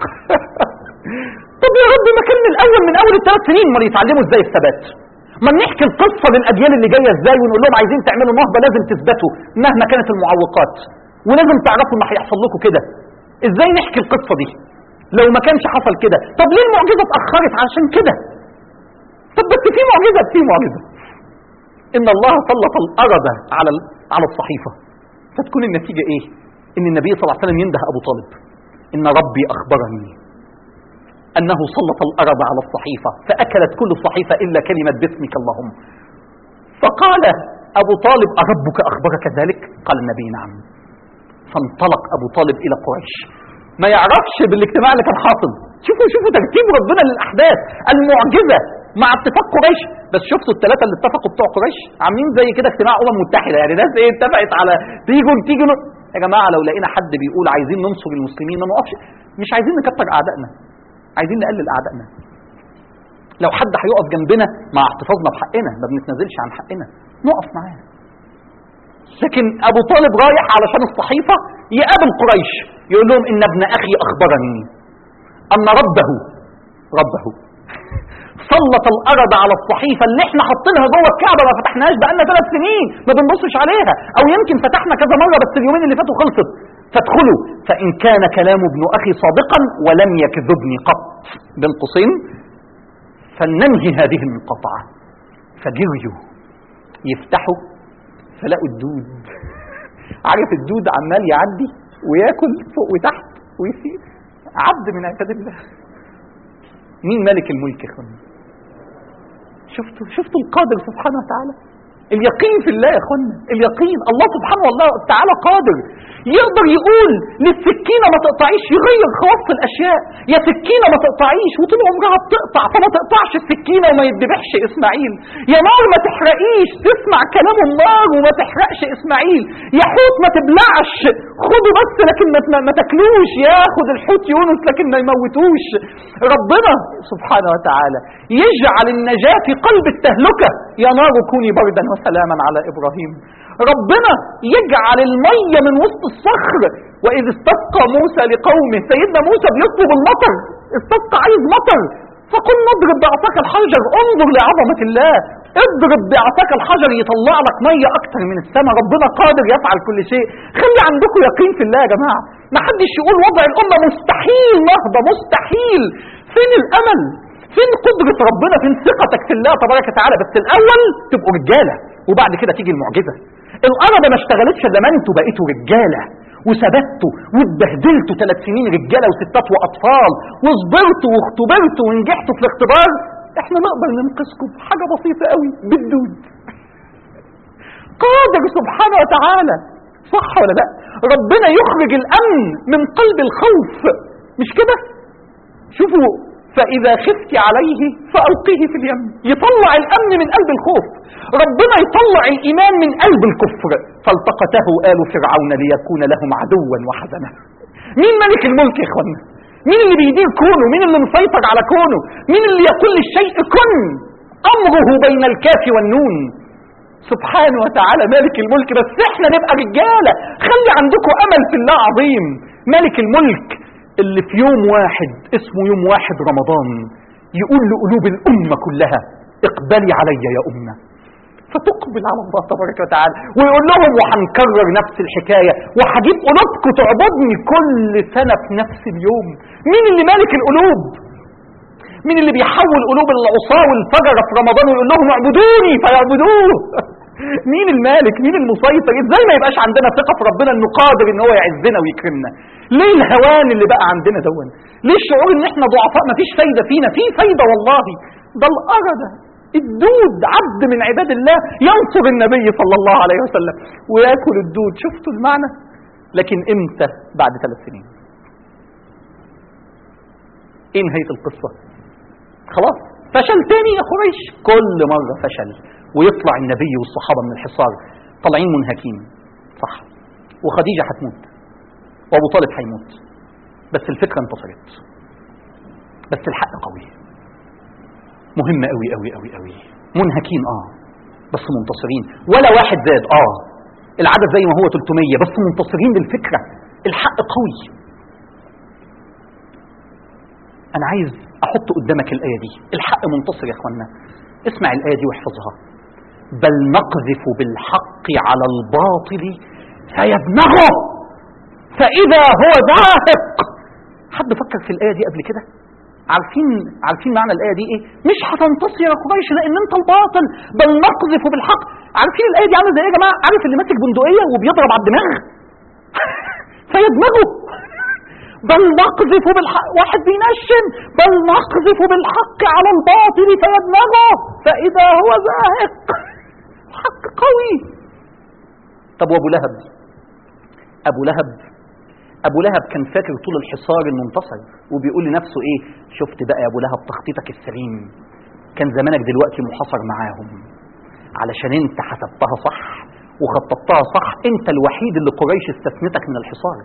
Speaker 2: طب يا رب ما كان من الاول من اول الثلاث سنين ما يتعلموا ازاي الثبات ما نحكي القصه للاجيال اللي جايه ازاي ونقول لهم عايزين تعملوا نهضه لازم تثبتوا مهما كانت المعوقات ولازم تعرفوا ان هيحصل لكم كده ازاي نحكي القصه دي لو ما كانش حصل كده طب ليه المعجزه اتاخرت عشان كده طب بس في معجزه في معجزه ان الله سلط الارض على على الصحيفه فتكون النتيجه ايه ان النبي صلى الله عليه وسلم ينده ابو طالب ان ربي اخبرني انه سلط الارض على الصحيفه فاكلت كل الصحيفه الا كلمه باسمك اللهم فقال ابو طالب اربك اخبرك ذلك قال النبي نعم فانطلق ابو طالب الى قريش ما يعرفش بالاجتماع اللي كان حاصل شوفوا شوفوا ترتيب ربنا للاحداث المعجزه مع اتفاق قريش بس شفتوا الثلاثه اللي اتفقوا بتوع قريش عاملين زي كده اجتماع امم متحده يعني ناس ايه اتفقت على تيجوا تيجوا ن- يا جماعه لو لقينا حد بيقول عايزين ننصر المسلمين ما نقفش مش عايزين نكتر اعدائنا عايزين نقلل اعدائنا لو حد هيقف جنبنا مع احتفاظنا بحقنا ما بنتنازلش عن حقنا نقف معاه لكن ابو طالب رايح علشان الصحيفه يقابل قريش يقول لهم ان ابن اخي اخبرني ان ربه ربه سلط الارض على الصحيفه اللي احنا حاطينها جوه الكعبه ما فتحناهاش بقالنا ثلاث سنين ما بنبصش عليها او يمكن فتحنا كذا مره بس اليومين اللي فاتوا خلصت فادخلوا فان كان كلام ابن اخي صادقا ولم يكذبني قط بين قوسين فلننهي هذه المقاطعه فجريوا يفتحوا فلقوا الدود عارف الدود عمال يعدي وياكل فوق وتحت ويسيب عبد من عباد الله مين ملك الملك يا اخوانا شفتوا شفتوا القادر سبحانه وتعالى اليقين في الله يا اخوانا اليقين الله سبحانه وتعالى قادر يقدر يقول للسكينه ما تقطعيش يغير خواص الاشياء يا سكينه ما تقطعيش وطول عمرها بتقطع فما تقطعش السكينه وما يذبحش اسماعيل يا نار ما تحرقيش تسمع كلام النار وما تحرقش اسماعيل يا حوت ما تبلعش خده بس لكن ما, ما, ما تاكلوش ياخد الحوت يونس لكن ما يموتوش ربنا سبحانه وتعالى يجعل النجاه في قلب التهلكه يا نار كوني بردا وسلاما على ابراهيم ربنا يجعل الميه من وسط الصخر واذ استسقى موسى لقومه سيدنا موسى بيطلب المطر استسقى عايز مطر فقل نضرب بعصاك الحجر انظر لعظمه الله اضرب بعصاك الحجر يطلع لك ميه اكتر من السماء ربنا قادر يفعل كل شيء خلي عندكم يقين في الله يا جماعه ما حدش يقول وضع الامه مستحيل نهضه مستحيل فين الامل فين قدرة ربنا فين ثقتك في الله تبارك وتعالى بس الأول تبقوا رجالة وبعد كده تيجي المعجزة الأرض ما اشتغلتش لما انتوا بقيتوا رجالة وثبتوا واتبهدلتوا ثلاث سنين رجالة وستات وأطفال وصبرتوا واختبرتوا ونجحتوا في الاختبار احنا نقدر ننقذكم بحاجة بسيطة قوي بالدود قادر سبحانه وتعالى صح ولا لا ربنا يخرج الأمن من قلب الخوف مش كده شوفوا فإذا خفت عليه فألقيه في اليم يطلع الأمن من قلب الخوف ربنا يطلع الإيمان من قلب الكفر فالتقته آل فرعون ليكون لهم عدوا وحزنا مين ملك الملك يا إخوانا مين اللي بيدير كونه مين اللي مسيطر على كونه مين اللي يقول للشيء كن أمره بين الكاف والنون سبحانه وتعالى مالك الملك بس احنا نبقى رجالة خلي عندكم أمل في الله عظيم مالك الملك اللي في يوم واحد اسمه يوم واحد رمضان يقول لقلوب الأمة كلها اقبلي علي يا أمة فتقبل على الله تبارك وتعالى ويقول لهم وهنكرر نفس الحكاية وهجيب قلوبكم تعبدني كل سنة في نفس اليوم مين اللي مالك القلوب مين اللي بيحول قلوب العصاة والفجرة في رمضان ويقول لهم اعبدوني فيعبدوه مين المالك مين المسيطر ازاي ما يبقاش عندنا ثقة في ربنا انه قادر ان هو يعزنا ويكرمنا ليه الهوان اللي بقى عندنا دون ليه الشعور ان احنا ضعفاء مفيش فايدة فينا في فايدة والله ده الأردة الدود عبد من عباد الله ينصر النبي صلى الله عليه وسلم وياكل الدود شفتوا المعنى لكن امتى بعد ثلاث سنين ايه نهاية القصة خلاص فشل تاني يا قريش كل مرة فشل ويطلع النبي والصحابة من الحصار طالعين منهكين صح وخديجة هتموت وابو طالب هيموت بس الفكرة انتصرت بس الحق قوي مهم قوي قوي قوي قوي منهكين اه بس منتصرين ولا واحد زاد اه العدد زي ما هو 300 بس منتصرين بالفكرة الحق قوي انا عايز احط قدامك الايه دي الحق منتصر يا اخوانا اسمع الايه دي واحفظها بل نقذف بالحق على الباطل فيدمغه فاذا هو زاهق حد فكر في الايه دي قبل كده عارفين عارفين معنى الايه دي ايه مش هتنتصر يا قريش لان انت الباطل بل نقذف بالحق عارفين الايه دي عامله زي ايه يا جماعه عارف اللي ماسك بندقيه وبيضرب على الدماغ فيدمغه بل نقذف بالحق واحد بينشن بل نقذف بالحق على الباطل فيدمغه فإذا هو زاهق حق قوي طب وابو لهب ابو لهب ابو لهب كان فاكر طول الحصار المنتصر وبيقول لنفسه ايه شفت بقى يا ابو لهب تخطيطك السليم كان زمانك دلوقتي محاصر معاهم علشان انت حسبتها صح وخططتها صح انت الوحيد اللي قريش استثنتك من الحصار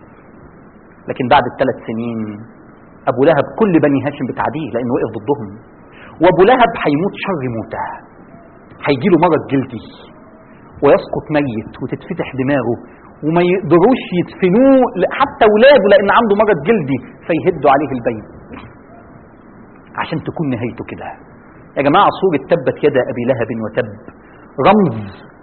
Speaker 2: لكن بعد الثلاث سنين ابو لهب كل بني هاشم بتعديه لانه وقف ضدهم وابو لهب هيموت شر موته هيجيله مرض جلدي ويسقط ميت وتتفتح دماغه وما يقدروش يدفنوه حتى ولاده لان عنده مرض جلدي فيهدوا عليه البيت عشان تكون نهايته كده يا جماعه صوره تبت يد ابي لهب وتب رمز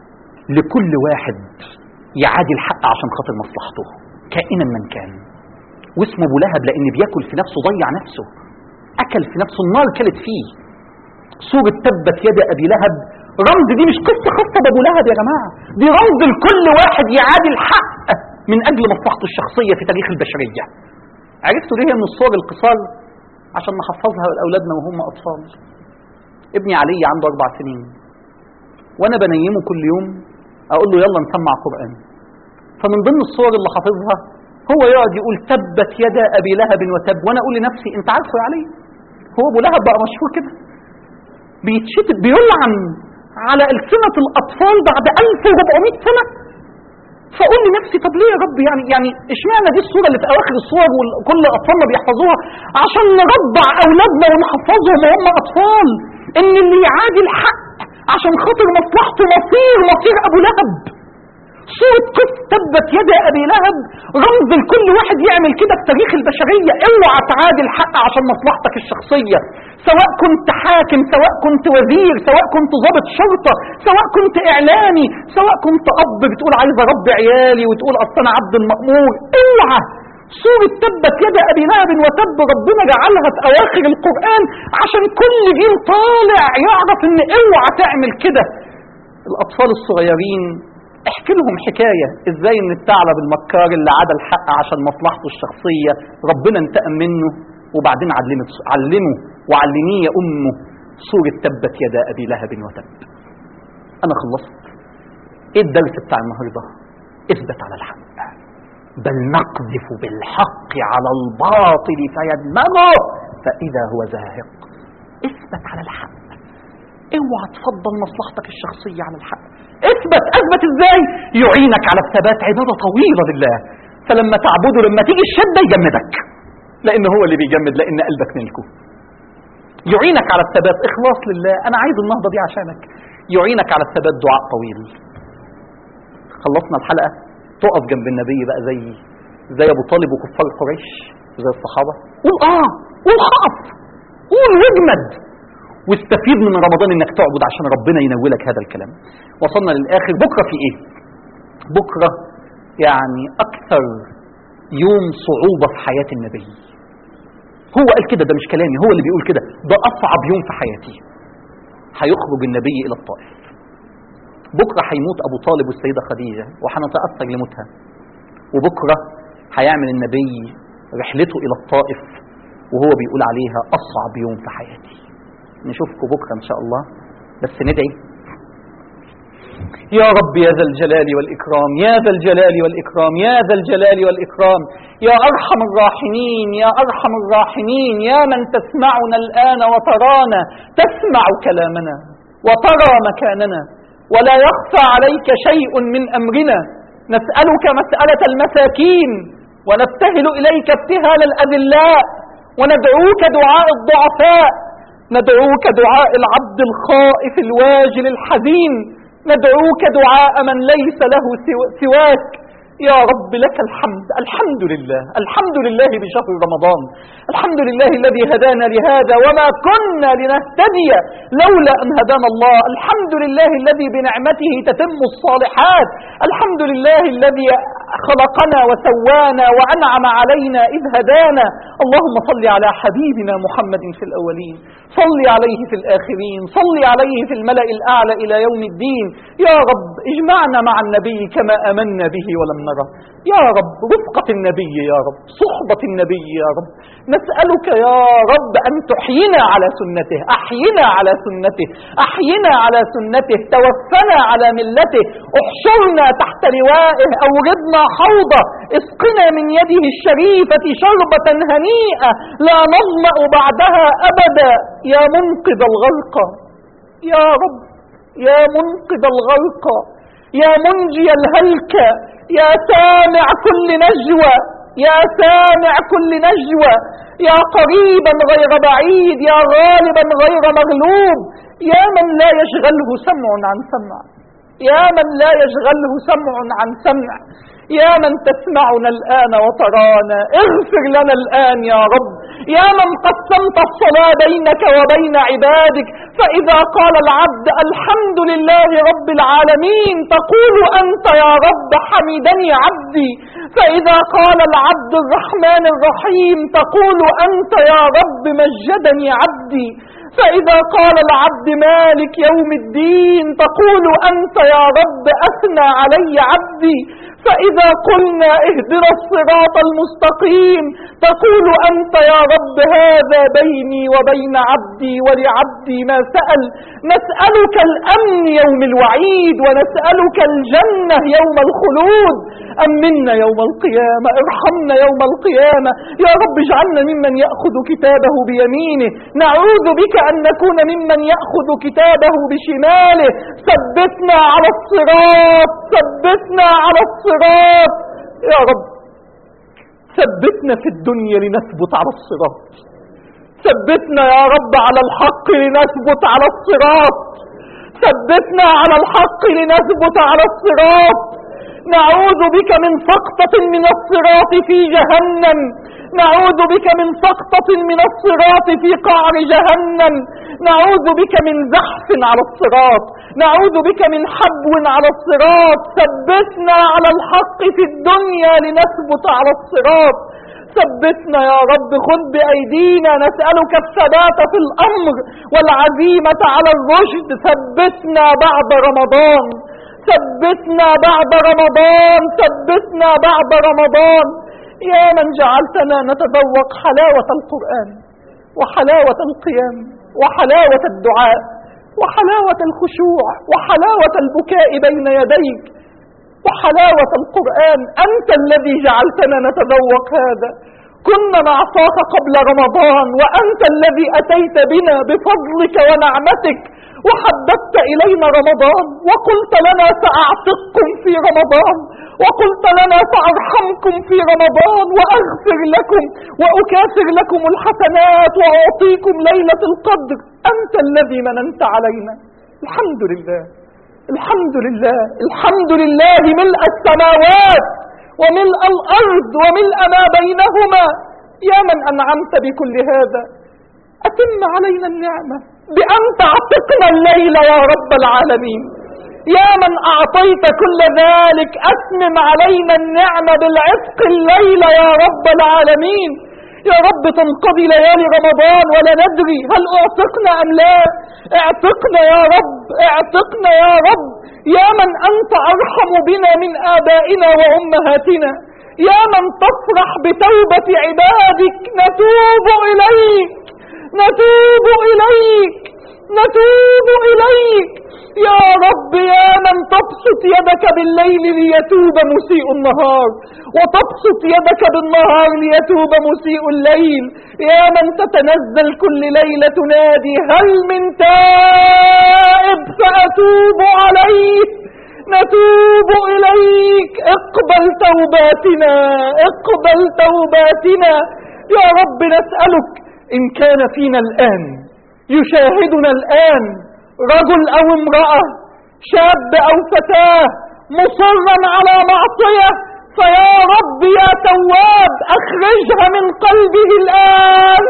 Speaker 2: لكل واحد يعادي الحق عشان خاطر مصلحته كائنا من كان واسمه ابو لهب لان بياكل في نفسه ضيع نفسه اكل في نفسه النار كلت فيه صورة تبت يد ابي لهب رمز دي مش قصة خاصة بابو لهب يا جماعة دي رمز لكل واحد يعادي الحق من اجل مصلحته الشخصية في تاريخ البشرية عرفتوا ليه من الصور القصار عشان نحفظها لاولادنا وهم اطفال ابني علي عنده اربع سنين وانا بنيمه كل يوم اقول له يلا نسمع قران فمن ضمن الصور اللي حافظها هو يقعد يقول تبت يدا ابي لهب وتب وانا اقول لنفسي انت عارفه يا علي هو ابو لهب بقى مشهور كده بيتشتت بيلعن على السنه الاطفال بعد 1400 سنه فاقول لنفسي طب ليه يا رب يعني يعني اشمعنى دي الصوره اللي في اواخر الصور وكل اطفالنا بيحفظوها عشان نربع اولادنا ونحفظهم وهم اطفال ان اللي يعادي الحق عشان خاطر مصلحته مصير مصير ابو لهب صورة قصة تبت يد ابي لهب رمز لكل واحد يعمل كده في تاريخ البشرية اوعى تعادي الحق عشان مصلحتك الشخصية سواء كنت حاكم سواء كنت وزير سواء كنت ضابط شرطة سواء كنت اعلامي سواء كنت اب بتقول عايز اربي عيالي وتقول اصل انا عبد المأمور اوعى سورة تبت يد أبي لهب وتب ربنا جعلها في أواخر القرآن عشان كل جيل طالع يعرف إن اوعى تعمل كده الأطفال الصغيرين احكي لهم حكاية ازاي ان الثعلب المكار اللي عدا الحق عشان مصلحته الشخصية ربنا انتقم منه وبعدين علمت علمه وعلميه يا أمه سورة تبت يدا أبي لهب وتب أنا خلصت إيه الدرس بتاع النهاردة اثبت على الحق بل نقذف بالحق على الباطل فيدمغه فإذا هو زاهق اثبت على الحق اوعى تفضل مصلحتك الشخصية على الحق اثبت اثبت ازاي يعينك على الثبات عبادة طويلة لله فلما تعبده لما تيجي الشدة يجمدك لان هو اللي بيجمد لان قلبك ملكه يعينك على الثبات اخلاص لله انا عايز النهضة دي عشانك يعينك على الثبات دعاء طويل خلصنا الحلقة تقف جنب النبي بقى زي زي ابو طالب وكفار قريش زي الصحابة قول اه قول خاف قول واجمد واستفيد من رمضان انك تعبد عشان ربنا ينولك هذا الكلام وصلنا للاخر بكره في ايه بكره يعني اكثر يوم صعوبه في حياه النبي هو قال كده ده مش كلامي هو اللي بيقول كده ده اصعب يوم في حياتي هيخرج النبي الى الطائف بكره هيموت ابو طالب والسيده خديجه وهنتاثر لموتها وبكره هيعمل النبي رحلته الى الطائف وهو بيقول عليها اصعب يوم في حياتي نشوفكم بكره ان شاء الله بس ندعي يا رب يا ذا الجلال والإكرام يا ذا الجلال والإكرام يا ذا الجلال والإكرام يا أرحم الراحمين يا أرحم الراحمين يا من تسمعنا الآن وترانا تسمع كلامنا وترى مكاننا ولا يخفى عليك شيء من أمرنا نسألك مسألة المساكين ونبتهل إليك ابتهال الأذلاء وندعوك دعاء الضعفاء ندعوك دعاء العبد الخائف الواجل الحزين ندعوك دعاء من ليس له سواك يا رب لك الحمد الحمد لله الحمد لله بشهر رمضان الحمد لله الذي هدانا لهذا وما كنا لنهتدي لولا أن هدانا الله الحمد لله الذي بنعمته تتم الصالحات الحمد لله الذي خلقنا وسوانا وأنعم علينا إذ هدانا اللهم صل على حبيبنا محمد في الأولين صل عليه في الآخرين صل عليه في الملأ الأعلى إلى يوم الدين يا رب اجمعنا مع النبي كما أمنا به ولم نره يا رب رفقة النبي يا رب صحبة النبي يا رب نسألك يا رب أن تحينا على سنته أحينا على سنته أحينا على سنته توفنا على ملته احشرنا تحت لوائه أوردنا
Speaker 1: لنا حوضه اسقنا من يده الشريفة شربة هنيئة لا نظمأ بعدها أبدا يا منقذ الغرق يا رب يا منقذ الغرق يا منجي الهلك يا سامع كل نجوى يا سامع كل نجوى يا قريبا غير بعيد يا غالبا غير مغلوب يا من لا يشغله سمع عن سمع يا من لا يشغله سمع عن سمع يا من تسمعنا الآن وترانا اغفر لنا الآن يا رب يا من قسمت الصلاة بينك وبين عبادك فإذا قال العبد الحمد لله رب العالمين تقول أنت يا رب حمدني عبدي فإذا قال العبد الرحمن الرحيم تقول أنت يا رب مجدني عبدي فإذا قال العبد مالك يوم الدين تقول أنت يا رب أثنى علي عبدي فإذا قلنا اهدنا الصراط المستقيم تقول أنت يا رب هذا بيني وبين عبدي ولعبدي ما سأل نسألك الأمن يوم الوعيد ونسألك الجنة يوم الخلود أمنا يوم القيامة ارحمنا يوم القيامة يا رب اجعلنا ممن يأخذ كتابه بيمينه نعوذ بك أن نكون ممن يأخذ كتابه بشماله ثبتنا على الصراط ثبتنا على الصراط يا رب ثبتنا في الدنيا لنثبت على الصراط ثبتنا يا رب على الحق لنثبت على الصراط ثبتنا على الحق لنثبت على الصراط نعوذ بك من سقطة من الصراط في جهنم نعوذ بك من سقطة من الصراط في قعر جهنم نعوذ بك من زحف على الصراط نعوذ بك من حبو على الصراط ثبتنا على الحق في الدنيا لنثبت على الصراط ثبتنا يا رب خذ بأيدينا نسألك الثبات في الأمر والعزيمة على الرشد ثبتنا بعد رمضان ثبتنا بعد رمضان ثبتنا بعد رمضان يا من جعلتنا نتذوق حلاوة القرآن وحلاوة القيام وحلاوة الدعاء وحلاوة الخشوع وحلاوة البكاء بين يديك وحلاوة القرآن أنت الذي جعلتنا نتذوق هذا كنا نعصاك قبل رمضان وأنت الذي أتيت بنا بفضلك ونعمتك وحببت إلينا رمضان وقلت لنا سأعتقكم في رمضان وقلت لنا سأرحمكم في رمضان وأغفر لكم وأكافر لكم الحسنات وأعطيكم ليلة القدر أنت الذي مننت علينا الحمد لله الحمد لله الحمد لله ملء السماوات وملء الأرض وملء ما بينهما يا من أنعمت بكل هذا أتم علينا النعمة بأن تعتقنا الليل يا رب العالمين يا من أعطيت كل ذلك أتمم علينا النعمة بالعتق الليل يا رب العالمين يا رب تنقضي ليالي رمضان ولا ندري هل اعتقنا أم لا اعتقنا يا رب اعتقنا يا رب يا من أنت أرحم بنا من آبائنا وأمهاتنا يا من تفرح بتوبة عبادك نتوب إليك نتوب إليك نتوب إليك يا رب يا من تبسط يدك بالليل ليتوب مسيء النهار وتبسط يدك بالنهار ليتوب مسيء الليل يا من تتنزل كل ليلة تنادي هل من تائب فأتوب عليه نتوب إليك اقبل توباتنا اقبل توباتنا يا رب نسألك إن كان فينا الآن يشاهدنا الآن رجل أو امرأة شاب أو فتاة مصرا على معصية فيا رب يا تواب أخرجها من قلبه الآن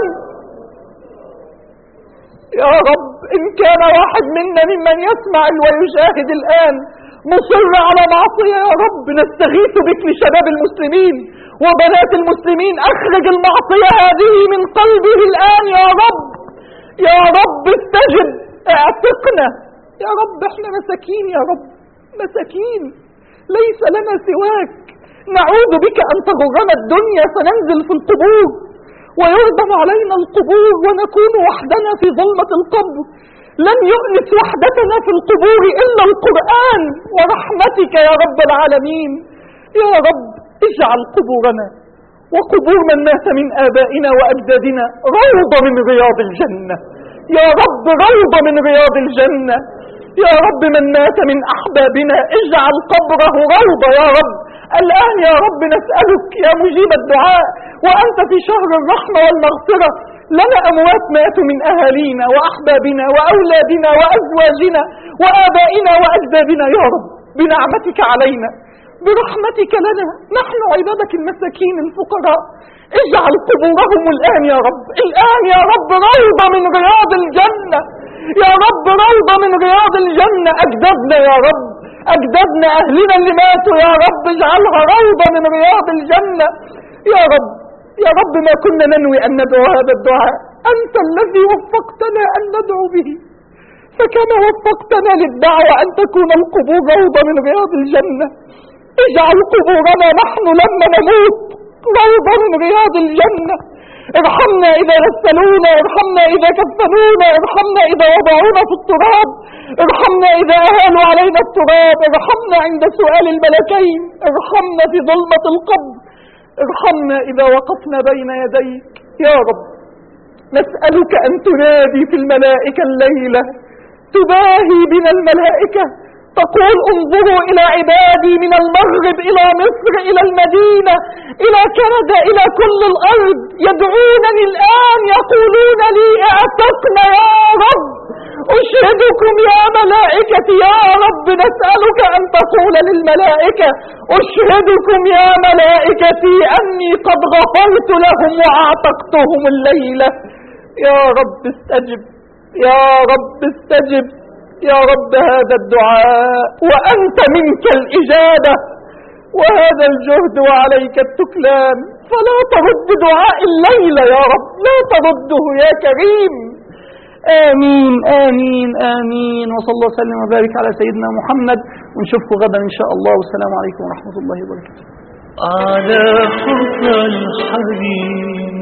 Speaker 1: يا رب إن كان واحد منا ممن يسمع ويشاهد الآن مصر على معصية يا رب نستغيث بك لشباب المسلمين وبنات المسلمين أخرج المعصية هذه من قلبه الآن يا رب يا رب استجب اعتقنا يا رب احنا مساكين يا رب مساكين ليس لنا سواك نعوذ بك أن تغرنا الدنيا فننزل في القبور ويرضم علينا القبور ونكون وحدنا في ظلمة القبر لن يؤنس وحدتنا في القبور إلا القرآن ورحمتك يا رب العالمين يا رب اجعل قبورنا وقبور من مات من آبائنا وأجدادنا روضة من رياض الجنة يا رب روضة من رياض الجنة يا رب من مات من أحبابنا اجعل قبره روضة يا رب الآن يا رب نسألك يا مجيب الدعاء وأنت في شهر الرحمة والمغفرة لنا أموات ماتوا من أهالينا وأحبابنا وأولادنا وأزواجنا وآبائنا وأجدادنا يا رب بنعمتك علينا برحمتك لنا نحن عبادك المساكين الفقراء اجعل قبورهم الآن يا رب الآن يا رب روضة من رياض الجنة يا رب روضة من رياض الجنة أجدادنا يا رب أجدادنا أهلنا اللي ماتوا يا رب اجعلها روضة من رياض الجنة يا رب يا رب ما كنا ننوي أن ندعو هذا الدعاء أنت الذي وفقتنا أن ندعو به فكما وفقتنا للدعوة أن تكون القبور روضة من رياض الجنة اجعل قبورنا نحن لما نموت روضة من رياض الجنة ارحمنا إذا غسلونا ارحمنا إذا كفنونا ارحمنا إذا وضعونا في التراب ارحمنا إذا أهالوا علينا التراب ارحمنا عند سؤال الملكين ارحمنا في ظلمة القبر ارحمنا إذا وقفنا بين يديك يا رب نسألك أن تنادي في الملائكة الليلة تباهي بنا الملائكة تقول انظروا إلى عبادي من المغرب إلى مصر إلى المدينة إلى كندا إلى كل الأرض يدعونني الآن يقولون لي اعتقنا يا رب أشهدكم يا ملائكتي يا رب نسألك أن تقول للملائكة أشهدكم يا ملائكتي أني قد غفرت لهم وأعتقتهم الليلة يا رب استجب يا رب استجب يا رب هذا الدعاء وأنت منك الإجابة وهذا الجهد وعليك التكلان فلا ترد دعاء الليلة يا رب لا ترده يا كريم آمين آمين آمين وصلى الله وسلم وبارك على سيدنا محمد ونشوفكم غدا إن شاء الله والسلام عليكم ورحمة الله وبركاته
Speaker 3: على خطى الحبيب